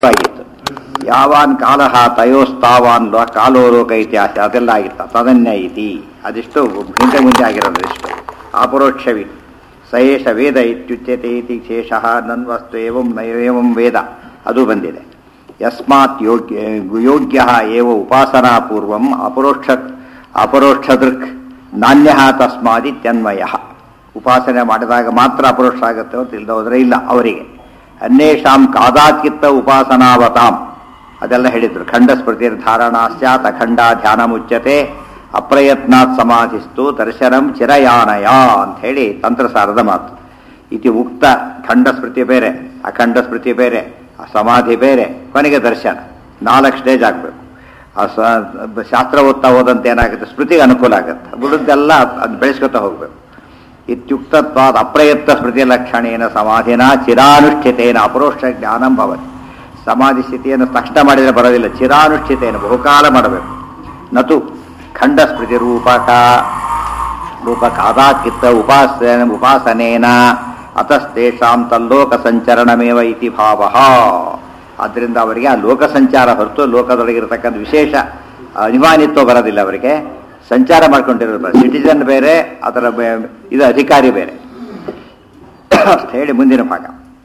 ಆಗಿತ್ತು ಯಾವಾನ್ ಕಾಲ ತಯೋಸ್ತಾವಾನ್ ಲೋ ಕಾಲೋ ಲೋಕ ಇತಿಹಾಸ ಅದೆಲ್ಲ ಆಗಿತ್ತು ತದನ್ಯ ಇತಿ ಅದಿಷ್ಟು ಹಿಂದೆ ಮುಂದೆ ಆಗಿರೋದು ಇಷ್ಟು ಅಪರೋಕ್ಷವಿ ಸಯೇಷ ವೇದ ಇತ್ಯುಚ್ಯತೆ ಇತಿ ಶೇಷಃ ನನ್ವಸ್ತು ಏವಂ ಏವಂ ವೇದ ಅದು ಬಂದಿದೆ ಯಸ್ಮಾತ್ ಯೋಗ್ಯ ಯೋಗ್ಯ ಏವ ಉಪಾಸನಾ ಪೂರ್ವಂ ಅಪರೋಕ್ಷ ಅಪರೋಕ್ಷದೃಕ್ ನಾಣ್ಯ ತಸ್ಮಾದಿತ್ಯನ್ವಯ ಉಪಾಸನೆ ಮಾಡಿದಾಗ ಮಾತ್ರ ಅಪರೋಕ್ಷ ಆಗುತ್ತೆ ಅಂತ ಇಲ್ಲದ ಹೋದ್ರೆ ಇಲ್ಲ ಅವರಿಗೆ ಅನ್ಯೇಷಾಂ ಕಾದಾಚಿತ್ತ ಉಪಾಸನಾವತಾಂ ಅದೆಲ್ಲ ಹೇಳಿದ್ರು ಖಂಡ ಸ್ಮೃತಿರ್ ಧಾರಣಾ ಸ್ಯಾತ್ ಅಖಂಡ ಧ್ಯಾನ ಮುಚ್ಚತೆ ಅಪ್ರಯತ್ನಾತ್ ಸಮಾಧಿಸ್ತು ದರ್ಶನಂ ಚಿರಯಾನಯ ಅಂತ ಹೇಳಿ ತಂತ್ರಸಾರದ ಮಾತು ಇತಿ ಉಕ್ತ ಖಂಡ ಸ್ಮೃತಿ ಬೇರೆ ಅಖಂಡ ಸ್ಮೃತಿ ಬೇರೆ ಆ ಸಮಾಧಿ ಬೇರೆ ಕೊನೆಗೆ ದರ್ಶನ ನಾಲ್ಕು ಸ್ಟೇಜ್ ಆಗಬೇಕು ಆ ಸ- ಶಾಸ್ತ್ರ ಓದ್ತಾ ಹೋದಂತೆ ಏನಾಗುತ್ತೆ ಸ್ಮೃತಿಗೆ ಅನುಕೂಲ ಆಗುತ್ತೆ ಉಳಿದೆಲ್ಲ ಅದು ಬೆಳೆಸ್ಕೊತಾ ಹೋಗ್ಬೇಕು ಇತ್ಯುಕ್ತತ್ವಾದ ಅಪ್ರಯತ್ನ ಸ್ಮೃತಿ ಲಕ್ಷಣೇನ ಸಮಾಧಿನ ಚಿರಾನುಷ್ಠಿತೇನ ಅಪರೋಕ್ಷ ಜ್ಞಾನಂ ಭವತಿ ಸಮಾಧಿ ಸ್ಥಿತಿಯನ್ನು ತಕ್ಷಣ ಮಾಡಿದರೆ ಬರೋದಿಲ್ಲ ಚಿರಾನುಷ್ಠಿತೇನ ಬಹುಕಾಲ ಮಾಡಬೇಕು ನತು ಖಂಡ ಸ್ಮೃತಿ ರೂಪಕ ರೂಪಕಾದಾಚಿತ್ತ ಉಪಾಸ ಉಪಾಸನೇನ ಅತಸ್ತೇಷಾಂ ತಲ್ಲೋಕ ಸಂಚರಣಮೇವ ಇತಿ ಭಾವ ಆದ್ದರಿಂದ ಅವರಿಗೆ ಆ ಲೋಕ ಸಂಚಾರ ಹೊರತು ಲೋಕದೊಳಗಿರತಕ್ಕಂಥ ವಿಶೇಷ ಅನಿಮಾನಿತ್ವ ಬರೋದಿಲ್ಲ ಅವರಿಗೆ ಸಂಚಾರ ಮಾಡ್ಕೊಂಡಿರೋದು ಸಿಟಿಜನ್ ಬೇರೆ ಅದರ ಬೆ- ಇದು ಅಧಿಕಾರಿ ಬೇರೆ ಅಷ್ಟು ಹೇಳಿ ಮುಂದಿನ ಭಾಗ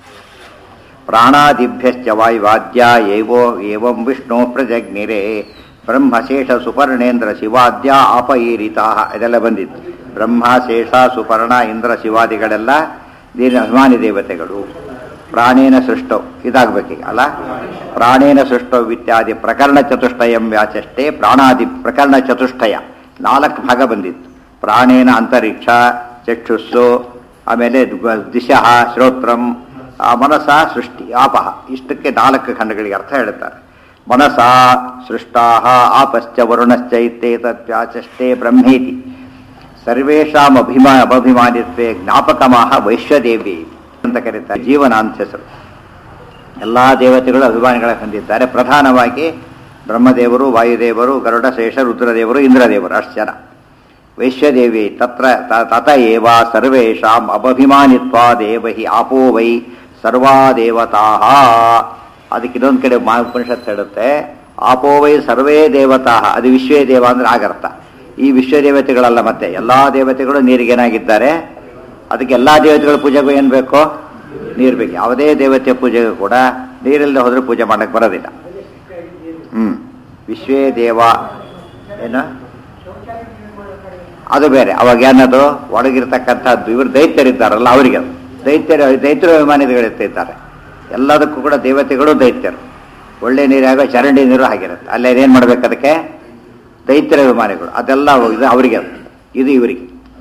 ಪ್ರಾಣಾದಿಭ್ಯಶ್ಚ ವಾಯುವಾದ್ಯ ಏವೋ ಏವಂ ವಿಷ್ಣು ಪ್ರಜಜ್ಞಿರೆ ಬ್ರಹ್ಮಶೇಷ ಸುಪರ್ಣೇಂದ್ರ ಶಿವಾದ್ಯ ಆಪಯೀರಿತಾ ಇದೆಲ್ಲ ಬಂದಿತ್ತು ಬ್ರಹ್ಮ ಶೇಷ ಸುಪರ್ಣ ಇಂದ್ರ ಶಿವಾದಿಗಳೆಲ್ಲ ನೀರಿನ ಅಭಿಮಾನಿ ದೇವತೆಗಳು ಪ್ರಾಣೇನ ಸೃಷ್ಟೌ ಇದಾಗಬೇಕೀಗ ಅಲ್ಲ ಪ್ರಾಣೇನ ಸೃಷ್ಟೌ ಇತ್ಯಾದಿ ಪ್ರಕರಣ ಚತುಷ್ಟಯಂ ವ್ಯಾಚಷ್ಟೇ ಪ್ರಾಣಾದಿ ಪ್ರಕರಣ ಚತುಷ್ಟಯ ನಾಲ್ಕು ಭಾಗ ಬಂದಿತ್ತು ಪ್ರಾಣೇನ ಅಂತರಿಕ್ಷ ಚಕ್ಷುಸ್ಸು ಆಮೇಲೆ ದ್ವ- ದಿಶಃ ಶ್ರೋತ್ರಂ ಆ ಮನಸ ಸೃಷ್ಟಿ ಆಪಹ ಇಷ್ಟಕ್ಕೆ ನಾಲ್ಕು ಖಂಡಗಳಿಗೆ ಅರ್ಥ ಹೇಳುತ್ತಾರೆ ಮನಸ ಸೃಷ್ಟಾ ಆಪಶ್ಚ ವರುಣಶ್ಚ ಇತ್ಯೇತತ್ಯಾಚಷ್ಟೇ ಬ್ರಹ್ಮೇತಿ ಸರ್ವೇಷಾಂ ಅಭಿಮಾ ಅಭಿಮಾನಿತ್ವೇ ಜ್ಞಾಪಕಮಾಹ ವೈಶ್ವದೇವಿ ಅಂತ ಕರೀತಾರೆ ಜೀವನ ಅಂತ ಹೆಸರು ಎಲ್ಲ ದೇವತೆಗಳು ಅಭಿಮಾನಿಗಳ ಹೊಂದಿದ್ದಾರೆ ಪ್ರಧಾನವಾಗಿ ಬ್ರಹ್ಮದೇವರು ವಾಯುದೇವರು ಗರುಡ ಶೇಷ ರುದ್ರದೇವರು ಇಂದ್ರದೇವರು ಅಷ್ಟು ಜನ ವೈಶ್ಯದೇವಿ ತತ್ರ ತ- ತತ ಏವ ಸರ್ವೇಷಾಂ ಅಭಿಮಾನಿತ್ವಾದೇವ ಹಿ ಆಪೋ ವೈ ಸರ್ವಾ ದೇವತಾ ಅದಕ್ಕೆ ಇನ್ನೊಂದು ಕಡೆ ಮಾ ಉಪನಿಷತ್ ಹೇಳುತ್ತೆ ಆಪೋ ವೈ ಸರ್ವೇ ದೇವತಾ ಅದು ವಿಶ್ವೇ ದೇವ ಅಂದ್ರೆ ಆಗರ್ಥ ಈ ವಿಶ್ವ ದೇವತೆಗಳಲ್ಲ ಮತ್ತೆ ಎಲ್ಲಾ ದೇವತೆಗಳು ನೀರಿಗೇನಾಗಿದ್ದಾರೆ ಅದಕ್ಕೆ ಎಲ್ಲಾ ದೇವತೆಗಳ ಪೂಜೆಗೂ ಏನ್ ಬೇಕು ನೀರು ಬೇಕು ಯಾವುದೇ ದೇವತೆಯ ಪೂಜೆಗೂ ಕೂಡ ನೀರಿಲ್ಲದೆ ಹೋದ್ರೆ ಪೂಜೆ ಮಾಡಕ್ ಬರೋದಿಲ್ಲ ಹ್ಮ್ ವಿಶ್ವೇ ದೇವ ಏನು ಅದು ಬೇರೆ ಅವಾಗ ಏನದು ಒಳಗಿರ್ತಕ್ಕಂಥದ್ದು ಇವರು ದೈತ್ಯರಿದ್ದಾರಲ್ಲ ಅವರಿಗೆ ಅದು. ದೈತ್ಯರು ದೈತ್ಯರು ಅಭಿಮಾನಿಗಳಿರ್ತಿದ್ದಾರೆ ಎಲ್ಲದಕ್ಕೂ ಕೂಡ ದೇವತೆಗಳು ದೈತ್ಯರು ಒಳ್ಳೆ ನೀರಾಗ ಚರಂಡಿ ನೀರು ಆಗಿರುತ್ತೆ ಅಲ್ಲೇ ಏನ್ ಮಾಡ್ಬೇಕು ಅದಕ್ಕೆ ದೈತ್ಯರ ಅಭಿಮಾನಿಗಳು ಅದೆಲ್ಲ ಇದು ಅವರಿಗೆ ಅದು. ಇದು ಇವರಿಗೆ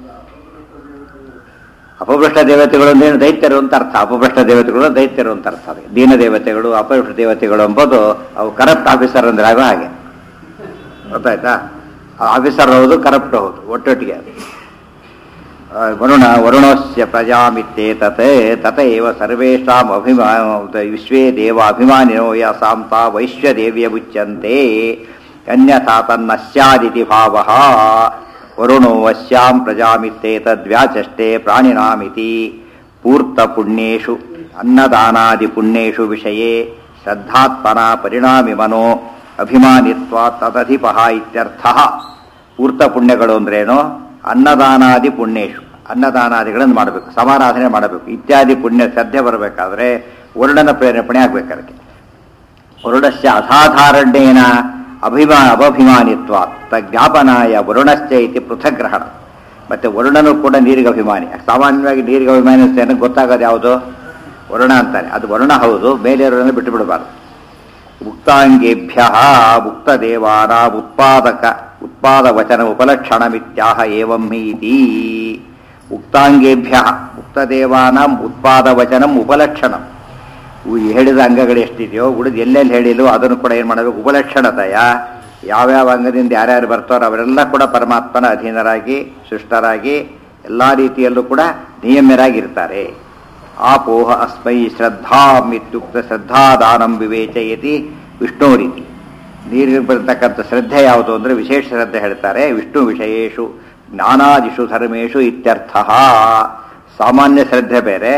ಅಪಭ್ರಷ್ಟ ದೇವತೆಗಳು ಅಂದೇನು ದೈತ್ಯರು ಅಂತ ಅರ್ಥ ಅಪಭ್ರಷ್ಟ ದೇವತೆಗಳು ದೈತ್ಯರು ಅಂತ ಅರ್ಥ ಅದಕ್ಕೆ ದೀನ ದೇವತೆಗಳು ಅಪಭ್ರಷ್ಟ ದೇವತೆಗಳು ಎಂಬುದು ಅವು ಕರಪ್ಟ್ ಆಫೀಸರ್ ಅಂದ್ರೆ ಆಗೋ ಹಾಗೆ ಗೊತ್ತಾಯ್ತಾ ಆಫೀಸರ್ ಹೌದು ಕರಪ್ಟ್ ಹೌದು ಒಟ್ಟೊಟ್ಟಿಗೆ ಅದು. ಆ, ವರುಣ ವರುಣಸ್ಯ ಪ್ರಜಾಮಿತ್ಯೇತತೆ ತತ ಏವ ಸರ್ವೇಷಾಂ ಅಭಿಮಾ ವಿಶ್ವೇ ದೇವ ಅಭಿಮಾನಿನೋ ಯಸಾಂ ತಾ ವೈಶ್ವದೇವ್ಯ ಮುಚ್ಯಂತೆ ಅನ್ಯಥಾ ತನ್ನ ಸ್ಯಾದಿತಿ ಭಾವ ವರುಣೋ ವಶ್ಯಾಂ ಪ್ರಜಾಮಿತ್ತೇತದ್ವ್ಯಾಚಷ್ಟೇ ಪ್ರಾಣಿನಾಮಿತಿ ಪೂರ್ತ ಪುಣ್ಯೇಷು ಅನ್ನದಾನಾದಿ ಪುಣ್ಯೇಷು ವಿಷಯೇ ಶ್ರದ್ಧಾತ್ಮನ ಪರಿಣಾಮಿ ಮನೋ ಅಭಿಮಾನಿತ್ವ ತದಧಿಪಃ ಇತ್ಯರ್ಥ ಪೂರ್ತ ಪುಣ್ಯಗಳು ಅಂದ್ರೇನು ಅನ್ನದಾನಾದಿ ಪುಣ್ಯೇಶು ಅನ್ನದಾನಾದಿಗಳನ್ನು ಮಾಡಬೇಕು ಸಮಾರಾಧನೆ ಮಾಡಬೇಕು ಇತ್ಯಾದಿ ಪುಣ್ಯ ಶ್ರದ್ಧೆ ಬರಬೇಕಾದ್ರೆ ವರ್ಣನ ಪ್ರೇರೇಪಣೆ ಆಗ್ಬೇಕು ಅದಕ್ಕೆ ವರುಣಸ್ಯ ಅಸಾಧಾರಣ್ಯೇನ ಅಭಿಮಾ ಅಭಿಮಾನಿತ್ವ ಜ್ಞಾಪನಾಯ ವರುಣಶ್ಚ ಇತಿ ಪೃಥಗ್ರಹಣ ಮತ್ತೆ ವರುಣನು ಕೂಡ ನೀರಿಗೆ ಅಭಿಮಾನಿ ಸಾಮಾನ್ಯವಾಗಿ ನೀರಿಗೆ ಅಭಿಮಾನಿ ಅಂತ ಏನಕ್ಕೆ ಗೊತ್ತಾಗೋದು ಯಾವುದು ವರುಣ ಅಂತಾನೆ ಅದು ವರುಣ ಹೌದು ಬೇರೆಯವರನ್ನು ಬಿಟ್ಟು ಬಿಡಬಾರ್ದು ಮುಕ್ತಾಂಗೇಭ್ಯ ಮುಕ್ತದೇವಾನ ಉತ್ಪಾದಕ ಉತ್ಪಾದ ವಚನ ಉಪಲಕ್ಷಣಮಿತ್ಯಾಹ ಏವಂ ಹೀತಿ ಉಕ್ತಾಂಗೇಭ್ಯ ಮುಕ್ತದೇವಾನಾಂ ಉತ್ಪಾದ ವಚನಂ ಉಪಲಕ್ಷಣಂ ಇವು ಹೇಳಿದ ಅಂಗಗಳು ಎಷ್ಟಿದೆಯೋ ಉಳಿದು ಎಲ್ಲೆಲ್ಲಿ ಹೇಳಿಲ್ವೋ ಅದನ್ನು ಕೂಡ ಏನು ಮಾಡಬೇಕು ಉಪಲಕ್ಷಣತೆಯ ಯಾವ್ಯಾವ ಅಂಗದಿಂದ ಯಾರ್ಯಾರು ಬರ್ತಾರೋ ಅವರೆಲ್ಲ ಕೂಡ ಪರಮಾತ್ಮನ ಅಧೀನರಾಗಿ ಸೃಷ್ಟರಾಗಿ ಎಲ್ಲ ರೀತಿಯಲ್ಲೂ ಕೂಡ ನಿಯಮ್ಯರಾಗಿರ್ತಾರೆ ಆಪೋಹ ಅಸ್ಮೈ ಶ್ರದ್ಧಾಂ ಇತ್ಯುಕ್ತ ಶ್ರದ್ಧಾದಾನಂ ವಿವೇಚಯತಿ ವಿಷ್ಣು ರೀತಿ ನೀರಿಗೆ ಬರ್ತಕ್ಕಂಥ ಶ್ರದ್ಧೆ ಯಾವುದು ಅಂದರೆ ವಿಶೇಷ ಶ್ರದ್ಧೆ ಹೇಳ್ತಾರೆ ವಿಷ್ಣು ವಿಷಯೇಶು ಜ್ಞಾನಾದಿಷು ಧರ್ಮೇಶು ಇತ್ಯರ್ಥ ಸಾಮಾನ್ಯ ಶ್ರದ್ಧೆ ಬೇರೆ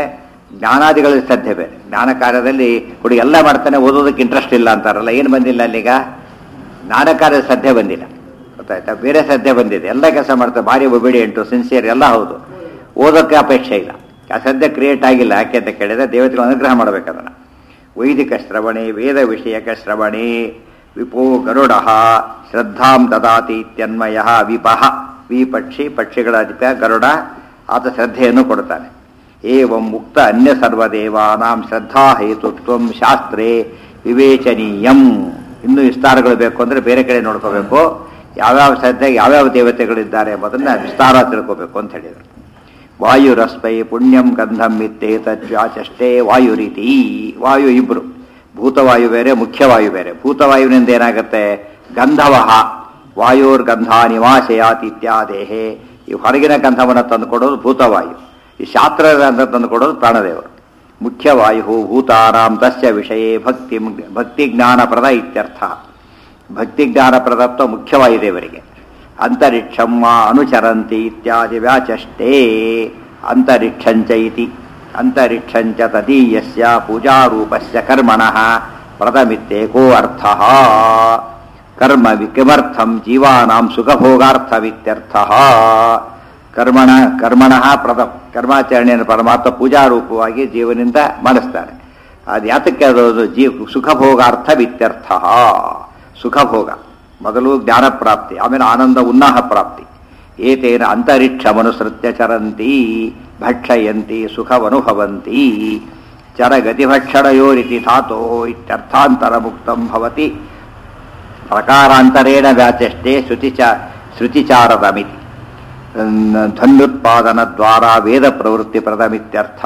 ಜ್ಞಾನಾದಿಗಳಲ್ಲಿ ಶ್ರದ್ಧೆ ಬೇರೆ ಜ್ಞಾನ ಕಾರ್ಯದಲ್ಲಿ ಹುಡುಗ ಎಲ್ಲ ಮಾಡ್ತಾನೆ ಓದೋದಕ್ಕೆ ಇಂಟ್ರೆಸ್ಟ್ ಇಲ್ಲ ಅಂತಾರಲ್ಲ ಏನು ಬಂದಿಲ್ಲ ಅಲ್ಲೀಗ ಜ್ಞಾನ ಕಾರ್ಯದ ಶ್ರದ್ಧೆ ಬಂದಿಲ್ಲ ಗೊತ್ತಾಯ್ತಾ ಬೇರೆ ಶ್ರದ್ಧೆ ಬಂದಿದೆ ಎಲ್ಲ ಕೆಲಸ ಮಾಡ್ತಾರೆ ಭಾರಿ ಒಬಿಡಿಯಂಟು ಸಿನ್ಸಿಯರ್ ಎಲ್ಲ ಹೌದು ಓದೋಕ್ಕೆ ಅಪೇಕ್ಷೆ ಇಲ್ಲ ಆ ಶ್ರದ್ಧೆ ಕ್ರಿಯೇಟ್ ಆಗಿಲ್ಲ ಯಾಕೆ ಅಂತ ಕೇಳಿದ್ರೆ ದೇವತೆಗಳು ಅನುಗ್ರಹ ಮಾಡಬೇಕು ಅದನ್ನು ವೈದಿಕ ಶ್ರವಣೆ ವೇದ ವಿಷಯಕ ಶ್ರವಣೆ ವಿಪೋ ಗರುಡ ಶ್ರದ್ಧಾಂ ದದಾತಿ ಇತ್ಯನ್ವಯ ವಿಪಹ ವಿ ಪಕ್ಷಿ ಪಕ್ಷಿಗಳ ಅಧಿಪ ಗರುಡ ಆತ ಶ್ರದ್ಧೆಯನ್ನು ಕೊಡ್ತಾನೆ ಏವಂ ಮುಕ್ತ ಅನ್ಯ ಸರ್ವದೇವಾನಾಂ ಶ್ರದ್ಧಾ ಹೇತುತ್ವಂ ಶಾಸ್ತ್ರೇ ವಿವೇಚನೀಯಂ ಇನ್ನೂ ವಿಸ್ತಾರಗಳು ಬೇಕು ಅಂದರೆ ಬೇರೆ ಕಡೆ ನೋಡ್ಕೋಬೇಕು ಯಾವ್ಯಾವ ಶ್ರದ್ಧೆ ಯಾವ್ಯಾವ ದೇವತೆಗಳಿದ್ದಾರೆ ಎಂಬುದನ್ನು ವಿಸ್ತಾರ ತಿಳ್ಕೋಬೇಕು ಅಂತ ಹೇಳಿದರು ವಾಯುರಸ್ಮೈ ಪುಣ್ಯಂ ಗಂಧಂ ಇತ್ತೇತದ್ವಾಚಷ್ಟೇ ವಾಯುರೀತಿ ವಾಯು ಇಬ್ರು ಭೂತವಾಯು ಬೇರೆ ಮುಖ್ಯವಾಯು ಬೇರೆ ಭೂತವಾಯುವಿನಿಂದ ಏನಾಗುತ್ತೆ ಗಂಧವಹ ವಾಯುರ್ಗಂಧ ನಿವಾಸಯಾತ್ ಇತ್ಯಾದೇಹೇ ಈ ಹೊರಗಿನ ಗಂಧವನ್ನು ತಂದುಕೊಡೋದು ಭೂತವಾಯು ಈ ಶಾಸ್ತ್ರದ ಗಂಧ ತಂದುಕೊಡೋದು ಪ್ರಾಣದೇವರು ಮುಖ್ಯವಾಯು ಭೂತಾನಾಂ ತಸ್ಯ ವಿಷಯ ಭಕ್ತಿ ಭಕ್ತಿ ಜ್ಞಾನಪ್ರದ ಇತ್ಯರ್ಥ ಭಕ್ತಿ ಜ್ಞಾನಪ್ರದತ್ವ ಮುಖ್ಯವಾಯುದೇವರಿಗೆ ಅಂತರಿಕ್ಷಂ ವಾ ಅನುಚರಂತಿ ಇತ್ಯಾದಿ ವ್ಯಾಚಷ್ಟೇ ಅಂತರಿಕ್ಷಂಚ ಇತಿ ಅಂತರಿಕ್ಷಂಚ ತದೀಯಸ್ಯ ಪೂಜಾರೂಪಸ್ಯ ಕರ್ಮಣಃ ಪ್ರಥಮಿತ್ತೇಕೋ ಅರ್ಥಃ ಕರ್ಮ ವಿ- ಕಿಮರ್ಥಂ ಜೀವಾನಾಂ ಸುಖಭೋಗಾರ್ಥವಿತ್ಯರ್ಥಃ ಕರ್ಮಣ ಕರ್ಮಣಃ ಪ್ರಥಮ ಕರ್ಮಾಚರಣೆಯನ್ನು ಪರಮಾತ್ಮ ಪೂಜಾರೂಪವಾಗಿ ಜೀವನಿಂದ ಮಾಡಿಸ್ತಾನೆ ಅದು ಯಾತಕ್ಕೆ ಅದು ಅದು ಜೀವ ಸುಖಭೋಗಾರ್ಥವಿತ್ಯರ್ಥ ಸುಖಭೋಗ ಮೊದಲು ಜ್ಞಾನ ಪ್ರಾಪ್ತಿ ಆಮೇಲೆ ಆನಂದ ಉನ್ನಾಹ ಪ್ರಾಪ್ತಿ ಏತೇನ ಅಂತರಿಕ್ಷಮನುಸೃತ್ಯ ಚರಂತಿ ಭಕ್ಷಯಂತಿ ಸುಖವನುಭವಂತಿ ಚರಗತಿಭಕ್ಷಣಯೋರಿತಿ ಧಾತೋ ಇತ್ಯರ್ಥಾಂತರ ಮುಕ್ತಂ ಭವತಿ ಪ್ರಕಾರಾಂತರೇಣ ವ್ಯಾಚಷ್ಟೇ ಶ್ರುತಿಚ ಶ್ರುತಿಚಾರದ ಮಿತಿ ಧ್ವನ್ಯುತ್ಪಾದನ ದ್ವಾರ ವೇದ ಪ್ರವೃತ್ತಿ ಪ್ರದಮಿತ್ಯರ್ಥ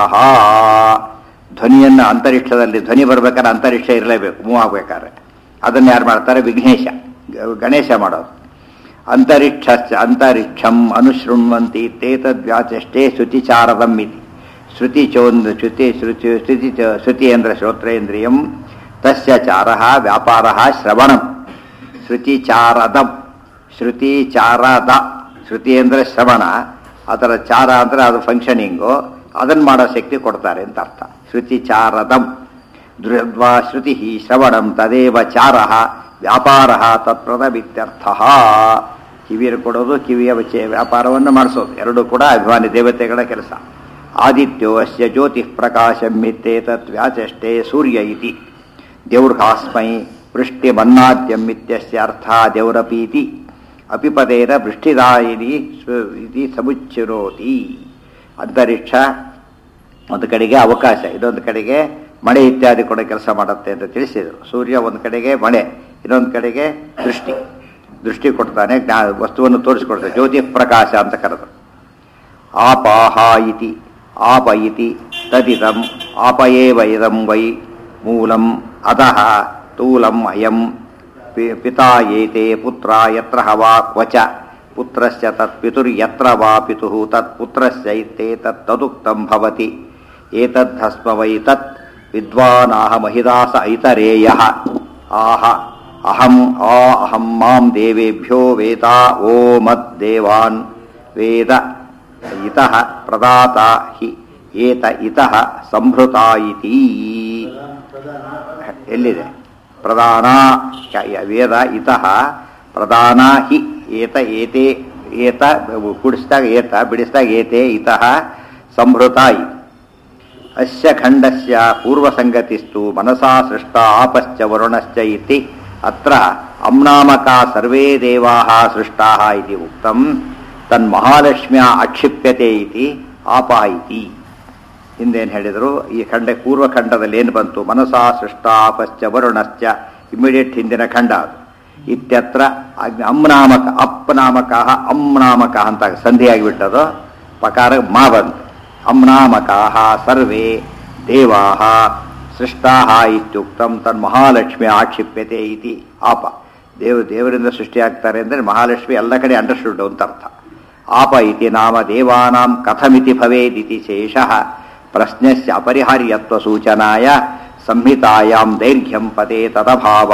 ಧ್ವನಿಯನ್ನು ಅಂತರಿಕ್ಷದಲ್ಲಿ ಧ್ವನಿ ಬರ್ಬೇಕಾದ್ರೆ ಅಂತರಿಕ್ಷ ಇರಲೇಬೇಕು ಮೂವ್ ಆಗ್ಬೇಕಾದ್ರೆ ಅದನ್ನು ಯಾರು ಮಾಡ್ತಾರೆ ವಿಘ್ನೇಶ ಗ- ಗಣೇಶ ಮಾಡೋದು ಅಂತರಿಕ್ಷ ಅಂತರಿಕ್ಷಂ ಅನುಶೃಣ್ವಂತಿ ತೇತದ್ವ್ಯಾಚಷ್ಟೇ ಶ್ರುತಿಚಾರದಂ ಇತಿ ಶ್ರುತಿ ಚೋಂದ್ ಶ್ರುತಿ ಶ್ರುತಿ ಶ್ರುತಿ ಚ- ಶ್ರುತಿ ಅಂದ್ರೆ ಶ್ರೋತ್ರೇಂದ್ರಿಯಂ ತಸ್ಯ ಚಾರ ವ್ಯಾಪಾರ ಶ್ರವಣಂ ಶ್ರುತಿಚಾರದಂ ಶ್ರುತಿಚಾರದ ಶ್ರುತಿ ಅಂದರೆ ಶ್ರವಣ ಅದರ ಚಾರ ಅಂದರೆ ಅದು ಫಂಕ್ಷನಿಂಗು ಅದನ್ನು ಮಾಡೋ ಶಕ್ತಿ ಕೊಡ್ತಾರೆ ಅಂತ ಅರ್ಥ ಶ್ರುತಿಚಾರದಂ ದೃಢದ್ವಾ ಶ್ರುತಿ ಶ್ರವಣಂ ತದೇವ ಚಾರ ವ್ಯಾಪಾರ ತತ್ಪ್ರದಮಿತ್ಯರ್ಥ ಕಿವಿಯನ್ನು ಕೊಡೋದು ಕಿವಿಯ ವಿಚೆ ವ್ಯಾಪಾರವನ್ನು ಮಾಡಿಸೋದು ಎರಡೂ ಕೂಡ ಅಭಿಮಾನಿ ದೇವತೆಗಳ ಕೆಲಸ ಆದಿತ್ಯೋ ಅಸ್ಯ ಜ್ಯೋತಿ ಪ್ರಕಾಶಮಿತ್ತೇತತ್ ವ್ಯಾಚಷ್ಟೇ ಸೂರ್ಯ ಇತಿ ದೇವ್ರಹಾಸ್ಮೈ ವೃಷ್ಟಿ ಮನ್ನಾದ್ಯಂ ಇತ್ಯಸ್ಯ ಅರ್ಥ ದೇವರಪೀತಿ ಅಪಿಪದೇನ ವೃಷ್ಟಿದಾಯಿನಿ ಸ್ವ- ಇತಿ ಸಮುಚ್ಚಿರೋತಿ ಅಂತರಿಕ್ಷ ಒಂದು ಕಡೆಗೆ ಅವಕಾಶ ಇನ್ನೊಂದು ಕಡೆಗೆ ಮಳೆ ಇತ್ಯಾದಿ ಕೂಡ ಕೆಲಸ ಮಾಡುತ್ತೆ ಅಂತ ತಿಳಿಸಿದರು ಸೂರ್ಯ ಒಂದು ಕಡೆಗೆ ಮಳೆ ಇನ್ನೊಂದು ಕಡೆಗೆ ದೃಷ್ಟಿ ದೃಷ್ಟಿ ಕೊಡ್ತಾನೆ ಜ್ಞಾ ವಸ್ತುವನ್ನು ತೋರಿಸಿಕೊಡ್ತಾನೆ ಜ್ಯೋತಿ ಪ್ರಕಾಶ ಅಂತ ಕರೆದು ಆಪಾಹ ಇತಿ ಆಪ ಇತಿ ತದಿದಂ ಆಪಯೇವ ಇದಂ ವೈ ಮೂಲಂ ಅತಃ ತೂಲಂ ಅಯಂ ಪಿ- ಪಿತಾ ಏತೆ ಪುತ್ರ ಯತ್ರ ವಾ ಕ್ವಚ ಪುತ್ರಸ್ಯ ತತ್ ಪಿತುರ್ಯತ್ರ ವಾ ಪಿತುಃ ತತ್ ಪುತ್ರಸ್ಯ ಇತ್ಯೇತತ್ ತದುಕ್ತಂ ಭವತಿ ಏತದ್ಧಸ್ಮ ವೈ ತತ್ ವಿದ್ವಾನಾಹ ಮಹಿದಾಸ ಐತರೇಯಃ ಆಹ ಅಹಂ ಆ ಅಹಂ ಮಾಂ ದೇವೇಭ್ಯೋ ವೇದ ಓ ಮದ್ದೇವಾನ್ ವೇದ ಇತಃ ಪ್ರದಾತ ಹಿ ಏತ ಇತಃ ಸಂಭೃತ ಇತಿ ಎಲ್ಲಿದೆ ಪ್ರಧಾನ ಯ- ಯ- ವೇದ ಇತಃ ಪ್ರಧಾನ ಹಿ ಏತ ಏತೆ ಏತ ಕುಡಿಸಿದಾಗ ಏತ ಬಿಡಿಸಿದಾಗ ಏತೆ ಇತಃ ಸಂಭೃತ ಇತಿ ಅಸ್ಯ ಖಂಡಸ್ಯ ಪೂರ್ವಸಂಗತಿಸ್ತು ಮನಸಾ ಸೃಷ್ಟ ಆಪಶ್ಚ ವರುಣಶ್ಚ ಇತಿ ಅತ್ರ ಅಮ್ನಾಮಕಾ ಸರ್ವೇ ದೇವಾಃ ಸೃಷ್ಟಾಃ ಇತಿ ಉಕ್ತಂ ತನ್ಮಹಾಲಕ್ಷ್ಮ್ಯಾ ಅಕ್ಷಿಪ್ಯತೆ ಇತಿ ಆಪ ಇತಿ ಹಿಂದೇನು ಹೇಳಿದರು ಈ ಖಂಡ ಪೂರ್ವ ಖಂಡದಲ್ಲಿ ಏನು ಬಂತು ಮನಸಾ ಸೃಷ್ಟ ಆಪಶ್ಚ ವರುಣಶ್ಚ ಇಮಿಡಿಯೇಟ್ ಹಿಂದಿನ ಖಂಡ ಅದು ಇತ್ಯತ್ರ ಅಗ್ನಿ ಅಮ್ನಾಮಕ ಅಪ್ನಾಮಕ ಅಮ್ನಾಮಕ ಅಂತ ಸಂಧಿಯಾಗಿಬಿಟ್ಟದು ಪಕಾರ ಮಾ ಬಂತು ಅಮ್ನಾಮಕಾ ಸರ್ವೇ ದೇವಾ ಸೃಷ್ಟಾ ಇತ್ಯುಕ್ತಂ ತನ್ಮಹಾಲಕ್ಷ್ಮಿ ಆಕ್ಷಿಪ್ಯತೆ ಇತಿ ಆಪ ದೇವ ದೇವರಿಂದ ಸೃಷ್ಟಿಯಾಗ್ತಾರೆ ಅಂದರೆ ಮಹಾಲಕ್ಷ್ಮಿ ಎಲ್ಲ ಕಡೆ ಅಂಡರ್ಸ್ಟುಡ್ ಅಂತ ಅರ್ಥ ಆಪ ಇತಿ ನಾಮ ದೇವಾನಾಂ ಕಥಮಿತಿ ಭವೇದಿತಿ ಶೇಷಃ ಪ್ರಶ್ನಸ್ಯ ಅಪರಿಹಾರ್ಯತ್ವ ಸೂಚನಾಯ ಸಂಹಿತಾಯಾಂ ದೈರ್ಘ್ಯಂ ಪದೇ ತದಭಾವ